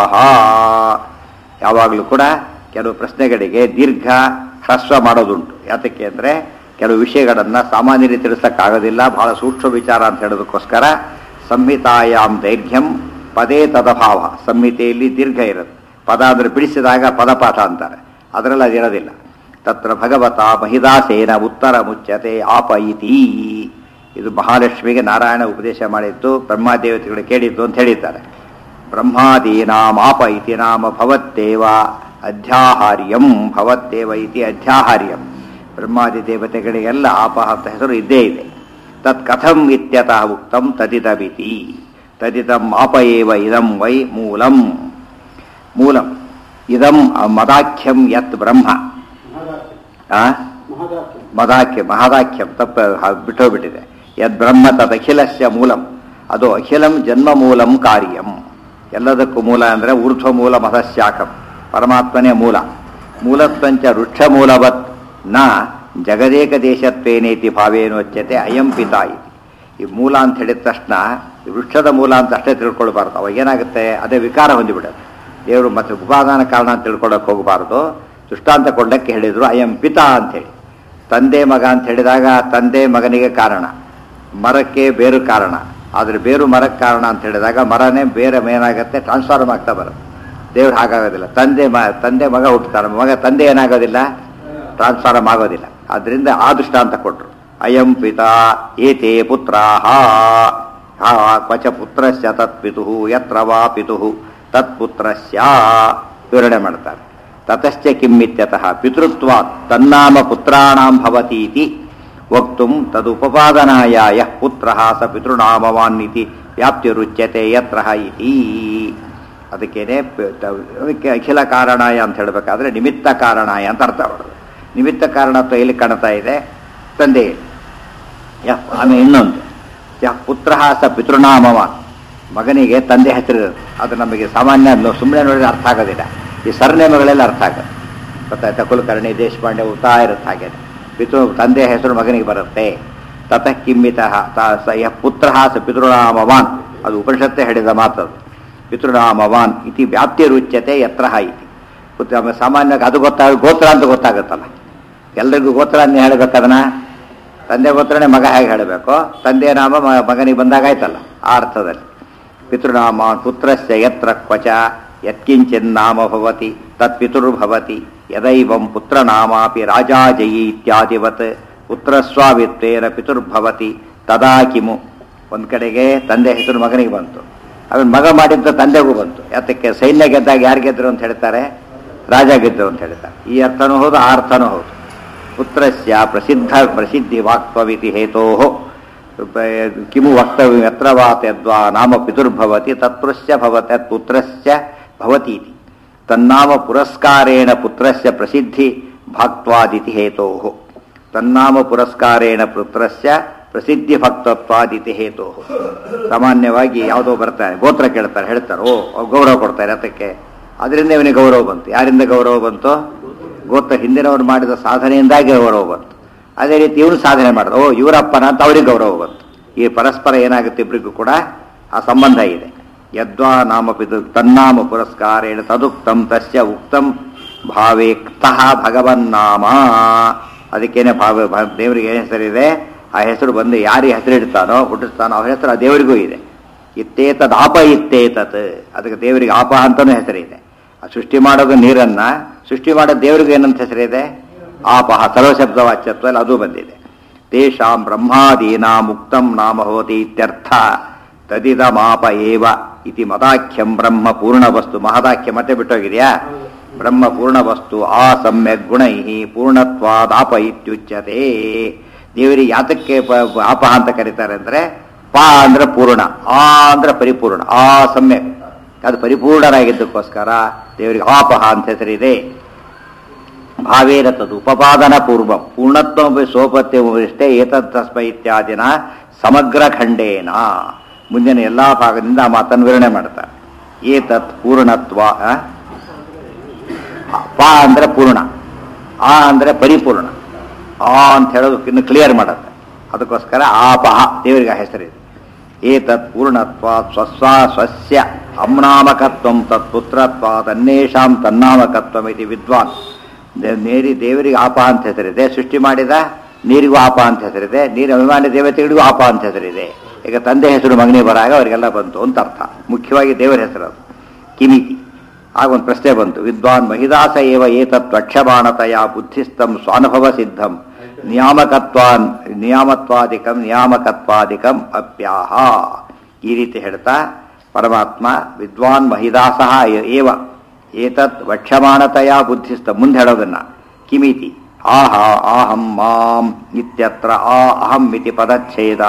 ಯಾವಾಗಲೂ ಕೂಡ ಕೆಲವು ಪ್ರಶ್ನೆಗಳಿಗೆ ದೀರ್ಘ ಹ್ರಸ್ವ ಮಾಡೋದುಂಟು ಯಾತಕ್ಕೆ ಅಂದರೆ ಕೆಲವು ವಿಷಯಗಳನ್ನು ಸಾಮಾನ್ಯರಿಗೆ ತಿಳಿಸಕ್ಕಾಗೋದಿಲ್ಲ ಬಹಳ ಸೂಕ್ಷ್ಮ ವಿಚಾರ ಅಂತ ಹೇಳೋದಕ್ಕೋಸ್ಕರ ಸಂಹಿತಾಯಾಮ್ ದೈರ್ಘ್ಯಂ ಪದೇ ತದಭಾವ ಸಂಹಿತೆಯಲ್ಲಿ ದೀರ್ಘ ಇರುತ್ತೆ ಪದ ಅಂದರೆ ಬಿಡಿಸಿದಾಗ ಪದಪಾಠ ಅಂತಾರೆ ಅದರಲ್ಲಿ ಅದಿರೋದಿಲ್ಲ ತತ್ರ ಭಗವತ ಮಹಿದಾಸೇನ ಉತ್ತರ ಮುಚ್ಚತೆ ಆಪ ಇತಿ ಇದು ಮಹಾಲಕ್ಷ್ಮಿಗೆ ನಾರಾಯಣ ಉಪದೇಶ ಮಾಡಿದ್ದು ಬ್ರಹ್ಮಾದೇವತೆಗಳು ಕೇಳಿದ್ದು ಅಂತ ಹೇಳಿದ್ದಾರೆ ಬ್ರಹ್ಮಾದೀನಾಂ ಆಪ ಇತಿ ನಾಮ ಭವತ್ತೇವ ಅಧ್ಯಾಹಾರ್ಯಂ ಭವತ್ತೇವ ಇತಿ ಅಧ್ಯಾಹಾರ್ಯಂ ಬ್ರಹ್ಮಾದಿ ದೇವತೆಗಳಿಗೆಲ್ಲ ಆಪ ಅಂತ ಹೆಸರು ಇದ್ದೇ ಇದೆ ತತ್ ಕಥಂ ಇತ್ಯತಃ ಉಕ್ತಂ ತದಿತಮಿತಿ ತದಿತಂ ಆಪ ಏವ ಇದಂ ವೈ ಮೂಲಂ ಮೂಲಂ ಇದಂ ಮದಾಖ್ಯಂ ಯತ್ ಬ್ರಹ್ಮ ಆ ಮದಾಖ್ಯ ಮಹದಾಖ್ಯಂ ತಪ್ಪ ಬಿಟ್ಟೋಗ್ಬಿಟ್ಟಿದೆ ಯದ್ ಬ್ರಹ್ಮ ತದಖಿಲಸ್ಯ ಮೂಲಂ ಅದು ಅಖಿಲಂ ಜನ್ಮ ಮೂಲಂ ಕಾರ್ಯಂ ಎಲ್ಲದಕ್ಕೂ ಮೂಲ ಅಂದರೆ ಊರ್ಧ್ವ ಮೂಲ ಮತಸ್ಯಾಕಂ ಪರಮಾತ್ಮನೇ ಮೂಲ ಮೂಲತ್ವಂಚ ವೃಕ್ಷ ಮೂಲವತ್ ನ ಜಗದೇಕ ದೇಶತ್ವೇನೇತಿ ಭಾವೇನೋಚ್ಯತೆ ಅಯಂ ಪಿತಾ ಇತಿ ಈ ಮೂಲ ಅಂತ ಹೇಳಿದ ತಕ್ಷಣ ಈ ವೃಕ್ಷದ ಮೂಲ ಅಂತ ಅಷ್ಟೇ ತಿಳ್ಕೊಳ್ಬಾರ್ದು ಅವಾಗ ಏನಾಗುತ್ತೆ ಅದೇ ವಿಕಾರ ಹೊಂದಿಬಿಡುತ್ತೆ ದೇವರು ಮತ್ತೆ ಉಪಾದಾನ ಕಾರಣ ಅಂತ ತಿಳ್ಕೊಳಕ್ಕೆ ಹೋಗಬಾರ್ದು ದೃಷ್ಟಾಂತ ಕೊಂಡಕ್ಕೆ ಹೇಳಿದ್ರು ಅಯಂ ಪಿತಾ ಅಂತೇಳಿ ತಂದೆ ಮಗ ಅಂತ ಹೇಳಿದಾಗ ತಂದೆ ಮಗನಿಗೆ ಕಾರಣ ಮರಕ್ಕೆ ಬೇರು ಕಾರಣ ಆದರೆ ಬೇರು ಮರಕ್ಕೆ ಕಾರಣ ಅಂತ ಹೇಳಿದಾಗ ಮರನೇ ಬೇರೆ ಏನಾಗುತ್ತೆ ಟ್ರಾನ್ಸ್ಫಾರ್ಮ್ ಆಗ್ತಾ ಬರುತ್ತೆ ದೇವ್ರು ಹಾಗಾಗೋದಿಲ್ಲ ತಂದೆ ಮ ತಂದೆ ಮಗ ಹುಟ್ಟುತ್ತಾರೆ ಮಗ ತಂದೆ ಏನಾಗೋದಿಲ್ಲ ಟ್ರಾನ್ಸ್ಫಾರ್ಮ್ ಆಗೋದಿಲ್ಲ ಅದರಿಂದ ಆ ದೃಷ್ಟಾಂತ ಕೊಟ್ಟರು ಅಯಂ ಪಿತಾ ಏತೇ ಪುತ್ರಾಹ ಹಾ ಕ್ವಚ ಪುತ್ರಸ್ಯ ತತ್ಪಿತು ಯತ್ರ ವಾ ಪಿತು ತತ್ಪುತ್ರಸ್ಯ ವಿವರಣೆ ಮಾಡ್ತಾರೆ ತತಶ್ಚ ಕಿಮ್ಮಿತ್ಯತಃ ಪಿತೃತ್ವ ತನ್ನಾಮ ಪುತ್ರಾಣಾಂ ಭವತೀತಿ ವಕ್ತುಂ ತದುಪಪಾದನಾಯ ಯಃ ಪುತ್ರಃ ಸ ಪಿತೃನಾಮವಾನ್ ಇತಿ ವ್ಯಾಪ್ತಿರುಚ್ಯತೆ ಯತ್ರ ಇತಿ ಅದಕ್ಕೇನೆ ಪ- ತ- ಅದಕ್ಕೆ ಅಖಿಲ ಕಾರಣಾಯ ಅಂತ ಹೇಳಬೇಕಾದ್ರೆ ನಿಮಿತ್ತ ಕಾರಣಾಯ ಅಂತ ಅರ್ಥ ಮಾಡೋದು ನಿಮಿತ್ತ ಕಾರಣತ್ವ ಎಲ್ಲಿ ಕಾಣ್ತಾ ಇದೆ ತಂದೆಯಲ್ಲಿ ಯಃ ಆಮೇಲೆ ಇನ್ನೊಂದು ಯಃ ಪುತ್ರ ಸ ಪಿತೃನಾಮವಾನ್ ಮಗನಿಗೆ ತಂದೆ ಹೆಸರಿರುತ್ತೆ ಅದು ನಮಗೆ ಸಾಮಾನ್ಯ ಸುಮ್ಮನೆ ನೋಡಿದ್ರೆ ಅರ್ಥ ಆಗೋದಿಲ್ಲ ಈ ಸರ್ನೇಮಗಳೆಲ್ಲ ಅರ್ಥ ಆಗುತ್ತೆ ಗೊತ್ತಾಯ್ತಾ ಕುಲಕರ್ಣಿ ದೇಶಪಾಂಡೆ ಉತ್ತಾ ಇರುತ್ತೆ ಹಾಗೆ ಪಿತೃ ತಂದೆ ಹೆಸರು ಮಗನಿಗೆ ಬರುತ್ತೆ ತತಃ ಕಿಮ್ಮಿತ ಯಃ ಪುತ್ರ ಸ ಪಿತೃನಾಮವಾನ್ ಅದು ಉಪನಿಷತ್ತೇ ಹೇಳಿದ ಮಾತದು ಪಿತೃನಾಮವಾನ್ ಇತಿ ವ್ಯಾಪ್ತಿರುಚ್ಯತೆ ಯತ್ರ ಇತಿ ಪುತ್ರ ಆಮೇಲೆ ಸಾಮಾನ್ಯವಾಗಿ ಅದು ಗೊತ್ತಾಗ ಗೋತ್ರ ಅಂತ ಗೊತ್ತಾಗುತ್ತಲ್ಲ ಎಲ್ರಿಗೂ ಗೋತ್ರ ಅಂತ ಹೇಳಬೇಕದನ್ನ ತಂದೆ ಗೋತ್ರನೇ ಮಗ ಹೇಗೆ ಹೇಳಬೇಕು ತಂದೆ ನಾಮ ಮ- ಮಗನಿಗೆ ಬಂದಾಗ ಆಯ್ತಲ್ಲ ಆ ಅರ್ಥದಲ್ಲಿ ಪಿತೃನಾಮ ಪುತ್ರಸ್ಯ ಯತ್ರ ಕ್ವಚ ಯತ್ಕಿಂಚಿನ್ನಾಮ ಭವತಿ ತತ್ ಪಿತುರ್ಭವತಿ ಯದೈವಂ ಪುತ್ರನಾಮಾಪಿ ರಾಜಾಜಯಿ ಇತ್ಯಾದಿವತ್ ಪುತ್ರಸ್ವಾಮಿತ್ವೇನ ಪಿತುರ್ಭವತಿ ತದಾ ಕಿಮು ಒಂದು ಕಡೆಗೆ ತಂದೆ ಹೆಸರು ಮಗನಿಗೆ ಬಂತು ಅವನ್ ಮಗ ಮಾಡಿದ್ದ ತಂದೆಗೂ ಬಂತು ಯಾತಕ್ಕೆ ಸೈನ್ಯ ಗೆದ್ದಾಗ ಯಾರು ಗೆದ್ರು ಅಂತ ಹೇಳ್ತಾರೆ ರಾಜ ಗೆದ್ರು ಅಂತ ಹೇಳ್ತಾರೆ ಈ ಅರ್ಥನೂ ಹೌದು ಆ ಅರ್ಥನೂ ಹೌದು ಪುತ್ರಸ್ಯ ಪ್ರಸಿದ್ಧ ಪ್ರಸಿದ್ಧಿ ವಾಕ್ತ್ವವಿತಿ ಹೇತೋ ಕಿಮು ವಕ್ತವ್ಯ ಯತ್ರ ವಾತ್ ಯದ್ವಾ ನಾಮ ಪಿತುರ್ಭವತಿ ತತ್ಪುರಸ್ಯ ಭವತಿ ಪುತ್ರಸ್ಯ ಭವತಿ ಇತಿ. ತನ್ನಾಮ ಪುರಸ್ಕಾರೇಣ ಪುತ್ರಸ್ಯ ಪ್ರಸಿದ್ಧಿ ಭಾಕ್ತ್ವಾದಿತಿ ಹೇತೋ ತನ್ನಾಮ ಪುರಸ್ಕಾರೇಣ ಪುತ್ರಸ್ಯ ಪ್ರಸಿದ್ಧಿ ಭಕ್ತತ್ವಾದಿತಿ ಹೇತೋ ಸಾಮಾನ್ಯವಾಗಿ ಯಾವುದೋ ಬರ್ತಾರೆ ಗೋತ್ರ ಕೇಳ್ತಾರೆ ಹೇಳ್ತಾರೆ ಓ ಅವ್ರು ಗೌರವ ಕೊಡ್ತಾರೆ ಅದಕ್ಕೆ ಅದರಿಂದ ಇವನಿಗೆ ಗೌರವ ಬಂತು ಯಾರಿಂದ ಗೌರವ ಬಂತು ಗೋತ್ರ ಹಿಂದಿನವರು ಮಾಡಿದ ಸಾಧನೆಯಿಂದಾಗಿ ಗೌರವ ಬಂತು ಅದೇ ರೀತಿ ಇವನು ಸಾಧನೆ ಮಾಡಿದ ಓ ಇವರಪ್ಪನ ಅಂತ ಅವ್ರಿಗೆ ಗೌರವ ಬಂತು ಈ ಪರಸ್ಪರ ಏನಾಗುತ್ತೆ ಇಬ್ಬರಿಗೂ ಕೂಡ ಆ ಸಂಬಂಧ ಇದೆ ಯದ್ವಾ ನಾಮ ಪಿತು ತನ್ನಾಮ ಪುರಸ್ಕಾರೇಣ ತದುಕ್ತಂ ತಸ್ಯ ಉಕ್ತಂ ಭಾವೇ ಕ್ತಃ ಭಗವನ್ನಾಮ ಅದಕ್ಕೇನೆ ಭಾವ ಭ- ದೇವರಿಗೆ ಏನು ಹೆಸರಿದೆ ಆ ಹೆಸರು ಬಂದು ಯಾರಿಗೆ ಹೆಸರಿಡ್ತಾನೋ ಹುಟ್ಟಿಸ್ತಾನೋ ಅವ್ರ ಹೆಸರು ಆ ದೇವರಿಗೂ ಇದೆ ಇತ್ತೇತದ್ ಆಪ ಇತ್ತೇತತ್ ಅದಕ್ಕೆ ದೇವರಿಗೆ ಆಪ ಅಂತನೂ ಹೆಸರಿದೆ ಆ ಸೃಷ್ಟಿ ಮಾಡೋದು ನೀರನ್ನ ಸೃಷ್ಟಿ ಮಾಡೋ ದೇವರಿಗೆ ಏನಂತ ಹೆಸರಿದೆ ಆಪಹ ಸರ್ವಶಬ್ದ ವಾಚ್ಯತ್ವದಲ್ಲಿ ಅದು ಬಂದಿದೆ ತೇಷಾಂ ಬ್ರಹ್ಮಾದೀನಾ ಮುಕ್ತಂ ನಾಮ ಭವತಿ ಇತ್ಯರ್ಥ ತದಿದಮಾಪ ಏವ ಇತಿ ಮದಾಖ್ಯಂ ಬ್ರಹ್ಮ ಪೂರ್ಣ ವಸ್ತು ಮಹದಾಖ್ಯ ಮತ್ತೆ ಬಿಟ್ಟೋಗಿದೆಯಾ ಬ್ರಹ್ಮ ಪೂರ್ಣ ವಸ್ತು ಆ ಸಮ್ಯಕ್ ಗುಣೈ ಪೂರ್ಣತ್ವಾದಾಪ ಇತ್ಯುಚ್ಯತೆ ದೇವರಿಗೆ ಯಾತಕ್ಕೆ ಪ- ಪ- ಆಪ ಅಂತ ಕರೀತಾರೆ ಅಂದ್ರೆ ಪಾ ಅಂದ್ರೆ ಪೂರ್ಣ ಆ ಅಂದ್ರೆ ಪರಿಪೂರ್ಣ ಆ ಸಮ್ಯಕ್ ಅದು ಪರಿಪೂರ್ಣರಾಗಿದ್ದಕ್ಕೋಸ್ಕರ ದೇವರಿಗೆ ಆಪಹ ಅಂತ ಹೆಸರಿದೆ ಭಾವೇನ ತದು ಉಪಪಾದನ ಪೂರ್ವ ಪೂರ್ಣತ್ವ ಸೋಪತ್ಯ ಉಪರಿಷ್ಟೇ ಏತತ್ ತಸ್ಮೈ ಇತ್ಯಾದಿನ ಸಮಗ್ರ ಖಂಡೇನ ಮುಂದಿನ ಎಲ್ಲಾ ಭಾಗದಿಂದ ಆ ಮಾತನ್ನು ವಿವರಣೆ ಮಾಡ್ತಾರೆ ಏತತ್ ಪೂರ್ಣತ್ವ ಆ? ಪ ಅಂದ್ರೆ ಪೂರ್ಣ ಆ ಅಂದ್ರೆ ಪರಿಪೂರ್ಣ ಆ ಅಂತ ಹೇಳೋದು ಇನ್ನು ಕ್ಲಿಯರ್ ಮಾಡುತ್ತೆ ಅದಕ್ಕೋಸ್ಕರ ಆಪಹ ದೇವರಿಗೆ ಆ ಹೆಸರಿದೆ ಏತತ್ ಪೂರ್ಣತ್ವ ಸ್ವಸ್ವ ಸ್ವಸ್ಯ ಅಮ್ನಾಮಕತ್ವಂ ತತ್ಪುತ್ರತ್ವ ತನ್ನೇಷಾಂ ತನ್ನಾಮಕತ್ವಂ ಇದು ವಿದ್ವಾನ್ ದೇ- ನೇರಿ ದೇವರಿಗೆ ಆಪ ಅಂತ ಹೆಸರಿದೆ ಸೃಷ್ಟಿ ಮಾಡಿದ ನೀರಿಗೂ ಆಪ ಅಂತ ಹೆಸರಿದೆ ನೀರಿನ ಅಭಿಮಾನಿ ದೇವತೆಗಳಿಗೂ ಆಪ ಅಂತ ಹೆಸರಿದೆ ಈಗ ತಂದೆ ಹೆಸರು ಮಗನಿ ಬರಾಗ ಅವರಿಗೆಲ್ಲ ಬಂತು ಅಂತ ಅರ್ಥ ಮುಖ್ಯವಾಗಿ ದೇವರ ಹೆಸರು ಅದು ಕಿಮಿತಿ ಆಗ ಒಂದು ಪ್ರಶ್ನೆ ಬಂತು ವಿದ್ವಾನ್ ಮಹಿದಾಸ ಏವ ಏತತ್ ಲಕ್ಷ್ಯಮಾಣತೆಯ ಬುದ್ಧಿಸ್ತಂ ಸ್ವಾನುಭವ ಸಿದ್ಧಂ ನಿಯಾಮಕತ್ವಾನ್ ನಿಯಾಮತ್ವಾದಿಕಂ ನಿಯಾಮಕತ್ವಾದಿಕಂ ಅಪ್ಯಾಹ ಈ ರೀತಿ ಹೇಳ್ತಾ ಪರಮಾತ್ಮ ವಿದ್ವಾನ್ ಮಹಿದಾಸ ಏವ ಏತತ್ ವಕ್ಷ್ಯಮಾಣತೆಯ ಬುದ್ಧಿಸ್ತ ಮುಂದೆ ಹೇಳೋದನ್ನ ಕಿಮಿತಿ ಆಹ ಆಹಂ ಮಾಂ ಇತ್ಯತ್ರ ಆ ಅಹಂ ಇತಿ ಪದಚ್ಛೇದ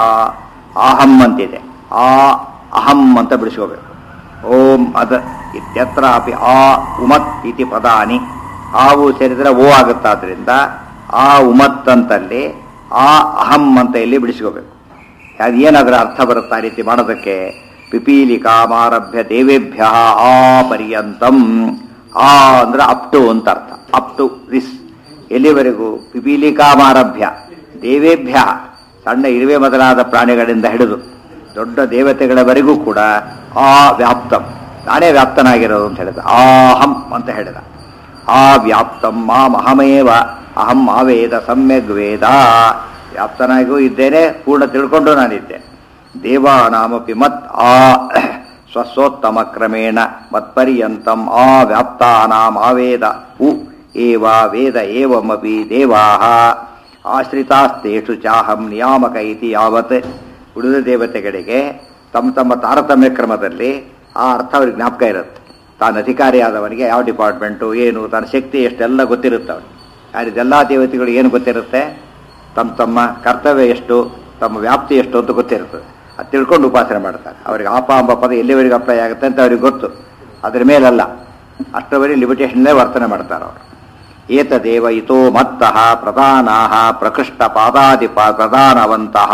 ಆಹಂ ಅಂತಿದೆ ಆ ಅಹಂ ಅಂತ ಬಿಡಿಸ್ಕೋಬೇಕು ಓಂ ಅದ ಇತ್ಯತ್ರ ಅಪಿ ಆ ಉಮತ್ ಇತಿ ಪದಾನಿ ಆವು ಸೇರಿದ್ರೆ ಓ ಆಗುತ್ತಾದ್ರಿಂದ ಆ ಉಮತ್ ಅಂತಲ್ಲಿ ಆ ಅಹಂ ಅಂತ ಇಲ್ಲಿ ಬಿಡಿಸ್ಕೋಬೇಕು ಅದು ಏನಾದ್ರೆ ಅರ್ಥ ಬರುತ್ತೆ ಆ ರೀತಿ ಮಾಡೋದಕ್ಕೆ ಪಿಪೀಲಿಕಾಮಾರಭ್ಯ ದೇವೇಭ್ಯ ಆ ಪರ್ಯಂತಂ ಆ ಅಂದ್ರೆ ಅಪ್ ಟು ಅಂತ ಅರ್ಥ ಅಪ್ ಟು ದಿಸ್ ಎಲ್ಲಿವರೆಗೂ ಪಿಪೀಲಿಕಾಮಾರಭ್ಯ ದೇವೇಭ್ಯ ಸಣ್ಣ ಇರುವೆ ಮೊದಲಾದ ಪ್ರಾಣಿಗಳಿಂದ ಹಿಡಿದು ದೊಡ್ಡ ದೇವತೆಗಳವರೆಗೂ ಕೂಡ ಆ ವ್ಯಾಪ್ತಂ ನಾನೇ ವ್ಯಾಪ್ತನಾಗಿರೋದು ಅಂತ ಹೇಳಿದ ಆಹಂ ಅಂತ ಹೇಳಿದ ಆ ವ್ಯಾಪ್ತಂ ಮಾಂ ಅಹಮೇವ ಅಹಂ ಆವೇದ ಸಮ್ಯಗ್ ವೇದ ವ್ಯಾಪ್ತನಾಗೂ ಇದ್ದೇನೆ ಪೂರ್ಣ ತಿಳ್ಕೊಂಡು ನಾನಿದ್ದೆ ದೇವಾನಾಮಪಿ ಮತ್ ಆ ಸ್ವಸ್ವೋತ್ತಮ ಕ್ರಮೇಣ ಮತ್ಪರ್ಯಂತಂ ಆ ವ್ಯಾಪ್ತಾನಾಂ ಆವೇದ ಉ ಏವ ವೇದ ಏವಮಪಿ ದೇವಾಹ ಆಶ್ರಿತಾಸ್ತೇಷು ಚಾಹಂ ನಿಯಾಮಕ ಇತಿ ಯಾವತ್ ಉಳಿದ ದೇವತೆಗಳಿಗೆ ತಮ್ಮ ತಮ್ಮ ತಾರತಮ್ಯ ಕ್ರಮದಲ್ಲಿ ಆ ಅರ್ಥ ಅವ್ರಿಗೆ ಜ್ಞಾಪಕ ಇರುತ್ತೆ ತಾನು ಅಧಿಕಾರಿಯಾದವನಿಗೆ ಯಾವ ಡಿಪಾರ್ಟ್ಮೆಂಟು ಏನು ತನ್ನ ಶಕ್ತಿ ಎಷ್ಟೆಲ್ಲ ಗೊತ್ತಿರುತ್ತೆ ಅವನಿಗೆ ಆದರೆ ಇದೆಲ್ಲ ದೇವತೆಗಳು ಏನು ಗೊತ್ತಿರುತ್ತೆ ತಮ್ಮ ತಮ್ಮ ಕರ್ತವ್ಯ ಎಷ್ಟು ತಮ್ಮ ವ್ಯಾಪ್ತಿ ಎಷ್ಟು ಅಂತ ಗೊತ್ತಿರ್ತದೆ ಅದು ತಿಳ್ಕೊಂಡು ಉಪಾಸನೆ ಮಾಡ್ತಾರೆ ಅವ್ರಿಗೆ ಆಪ ಎಂಬ ಪದ ಎಲ್ಲಿವರೆಗೆ ಅಪ್ಲೈ ಆಗುತ್ತೆ ಅಂತ ಅವ್ರಿಗೆ ಗೊತ್ತು ಅದ್ರ ಮೇಲಲ್ಲ ಅಷ್ಟವರೆಗೆ ಲಿಮಿಟೇಷನ್ಲೇ ವರ್ತನೆ ಮಾಡ್ತಾರೆ ಅವರು ಏತದೇವ ಇತೋ ಮತ್ತಃ ಪ್ರಧಾನಾಹ ಪ್ರಕೃಷ್ಟ ಪಾದಾದಿ ಪ- ಪ್ರಧಾನವಂತಹ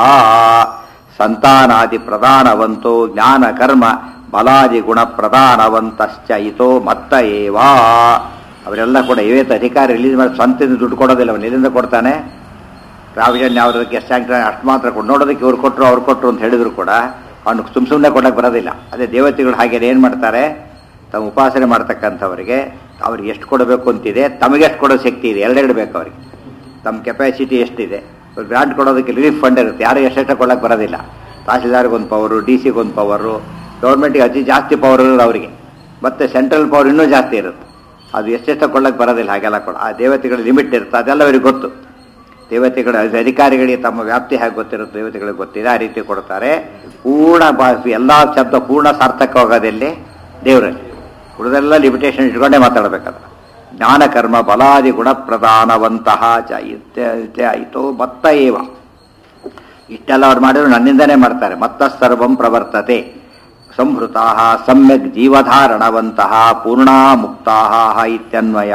ಸಂತಾನಾದಿ ಪ್ರಧಾನವಂತೋ ಜ್ಞಾನ ಕರ್ಮ ಬಲಾದಿ ಗುಣ ಪ್ರಧಾನವಂತಶ್ಚ ಇತೋ ಮತ್ತ ಏವ ಅವರೆಲ್ಲ ಕೂಡ ಏವೇತ ಅಧಿಕಾರ ರಿಲೀಸ್ ಮಾಡಿ ಸ್ವಂತದಿಂದ ದುಡ್ಡು ಕೊಡೋದಿಲ್ಲ ಅವನು ಎಲ್ಲಿಂದ ಕೊಡ್ತಾನೆ ಪ್ರಾವಿಷನ್ ಯಾವುದಕ್ಕೆ ಎಷ್ಟು ಸ್ಯಾಂಕ್ಷನ್ ಅಷ್ಟು ಮಾತ್ರ ಕೊಟ್ಟು ನೋಡೋದಕ್ಕೆ ಇವ್ರು ಕೊಟ್ಟರು ಅವ್ರು ಕೊಟ್ಟರು ಅಂತ ಹೇಳಿದ್ರು ಕೂಡ ಅವ್ನು ಸುಮ್ ಸುಮ್ಮನೆ ಕೊಡಕ್ಕೆ ಬರೋದಿಲ್ಲ ಅದೇ ದೇವತೆಗಳು ಹಾಗೆ ಏನು ಮಾಡ್ತಾರೆ ತಮ್ಮ ಉಪಾಸನೆ ಮಾಡ್ತಕ್ಕಂಥವರಿಗೆ ಅವ್ರಿಗೆ ಎಷ್ಟು ಕೊಡಬೇಕು ಅಂತಿದೆ ತಮಗೆ ಎಷ್ಟು ಕೊಡೋ ಶಕ್ತಿ ಇದೆ ಎರಡೆರಡು ಬೇಕು ಅವರಿಗೆ ತಮ್ಮ ಕೆಪಾಸಿಟಿ ಎಷ್ಟಿದೆ ಗ್ರಾಂಟ್ ಕೊಡೋದಕ್ಕೆ ರಿಲೀಫ್ ಫಂಡ್ ಇರುತ್ತೆ ಯಾರು ಎಷ್ಟೆಷ್ಟು ಕೊಡಕ್ಕೆ ಬರೋದಿಲ್ಲ ತಹಸೀಲ್ದಾರ್ಗೆ ಒಂದು ಪವರು ಡಿ ಸಿಗೆ ಒಂದು ಪವರು ಗೌರ್ಮೆಂಟಿಗೆ ಅತಿ ಜಾಸ್ತಿ ಪವರ್ ಇರೋದು ಅವರಿಗೆ ಮತ್ತೆ ಸೆಂಟ್ರಲ್ ಪವರ್ ಇನ್ನೂ ಜಾಸ್ತಿ ಇರುತ್ತೆ ಅದು ಎಷ್ಟೆಷ್ಟು ಕೊಡಕ್ಕೆ ಬರೋದಿಲ್ಲ ಹಾಗೆಲ್ಲ ಕೊಡ ಆ ದೇವತೆಗಳ ಲಿಮಿಟ್ ಇರುತ್ತೆ ಅದೆಲ್ಲ ಅವರಿಗೆ ಗೊತ್ತು ದೇವತೆಗಳ ಅಧಿಕಾರಿಗಳಿಗೆ ತಮ್ಮ ವ್ಯಾಪ್ತಿ ಹೇಗೆ ಗೊತ್ತಿರುತ್ತೆ ದೇವತೆಗಳಿಗೆ ಗೊತ್ತಿದೆ ಆ ರೀತಿ ಕೊಡ್ತಾರೆ ಪೂರ್ಣ ಬಾ ಎಲ್ಲ ಶಬ್ದ ಪೂರ್ಣ ಸಾರ್ಥಕವಾಗೋದಲ್ಲಿ ದೇವರಲ್ಲಿ ಉಳಿದೆಲ್ಲ ಲಿಮಿಟೇಷನ್ ಇಟ್ಕೊಂಡೇ ಮಾತಾಡಬೇಕಾದ್ರೆ ಜ್ಞಾನ ಕರ್ಮ ಬಲಾದಿ ಗುಣ ಪ್ರಧಾನವಂತಹ ಚ ಇತ್ಯ- ಇತ್ಯ ಆಯಿತು ಮತ್ತ ಏವ ಇಷ್ಟೆಲ್ಲ ಅವ್ರು ಮಾಡಿದ್ರು ನನ್ನಿಂದನೇ ಮಾಡ್ತಾರೆ ಮತ್ತ ಸರ್ವಂ ಪ್ರವರ್ತತೆ ಸಂಹೃತಾ ಸಮ್ಯಕ್ ಜೀವಧಾರಣವಂತಹ ಪೂರ್ಣಾ ಮುಕ್ತಾ ಇತ್ಯನ್ವಯ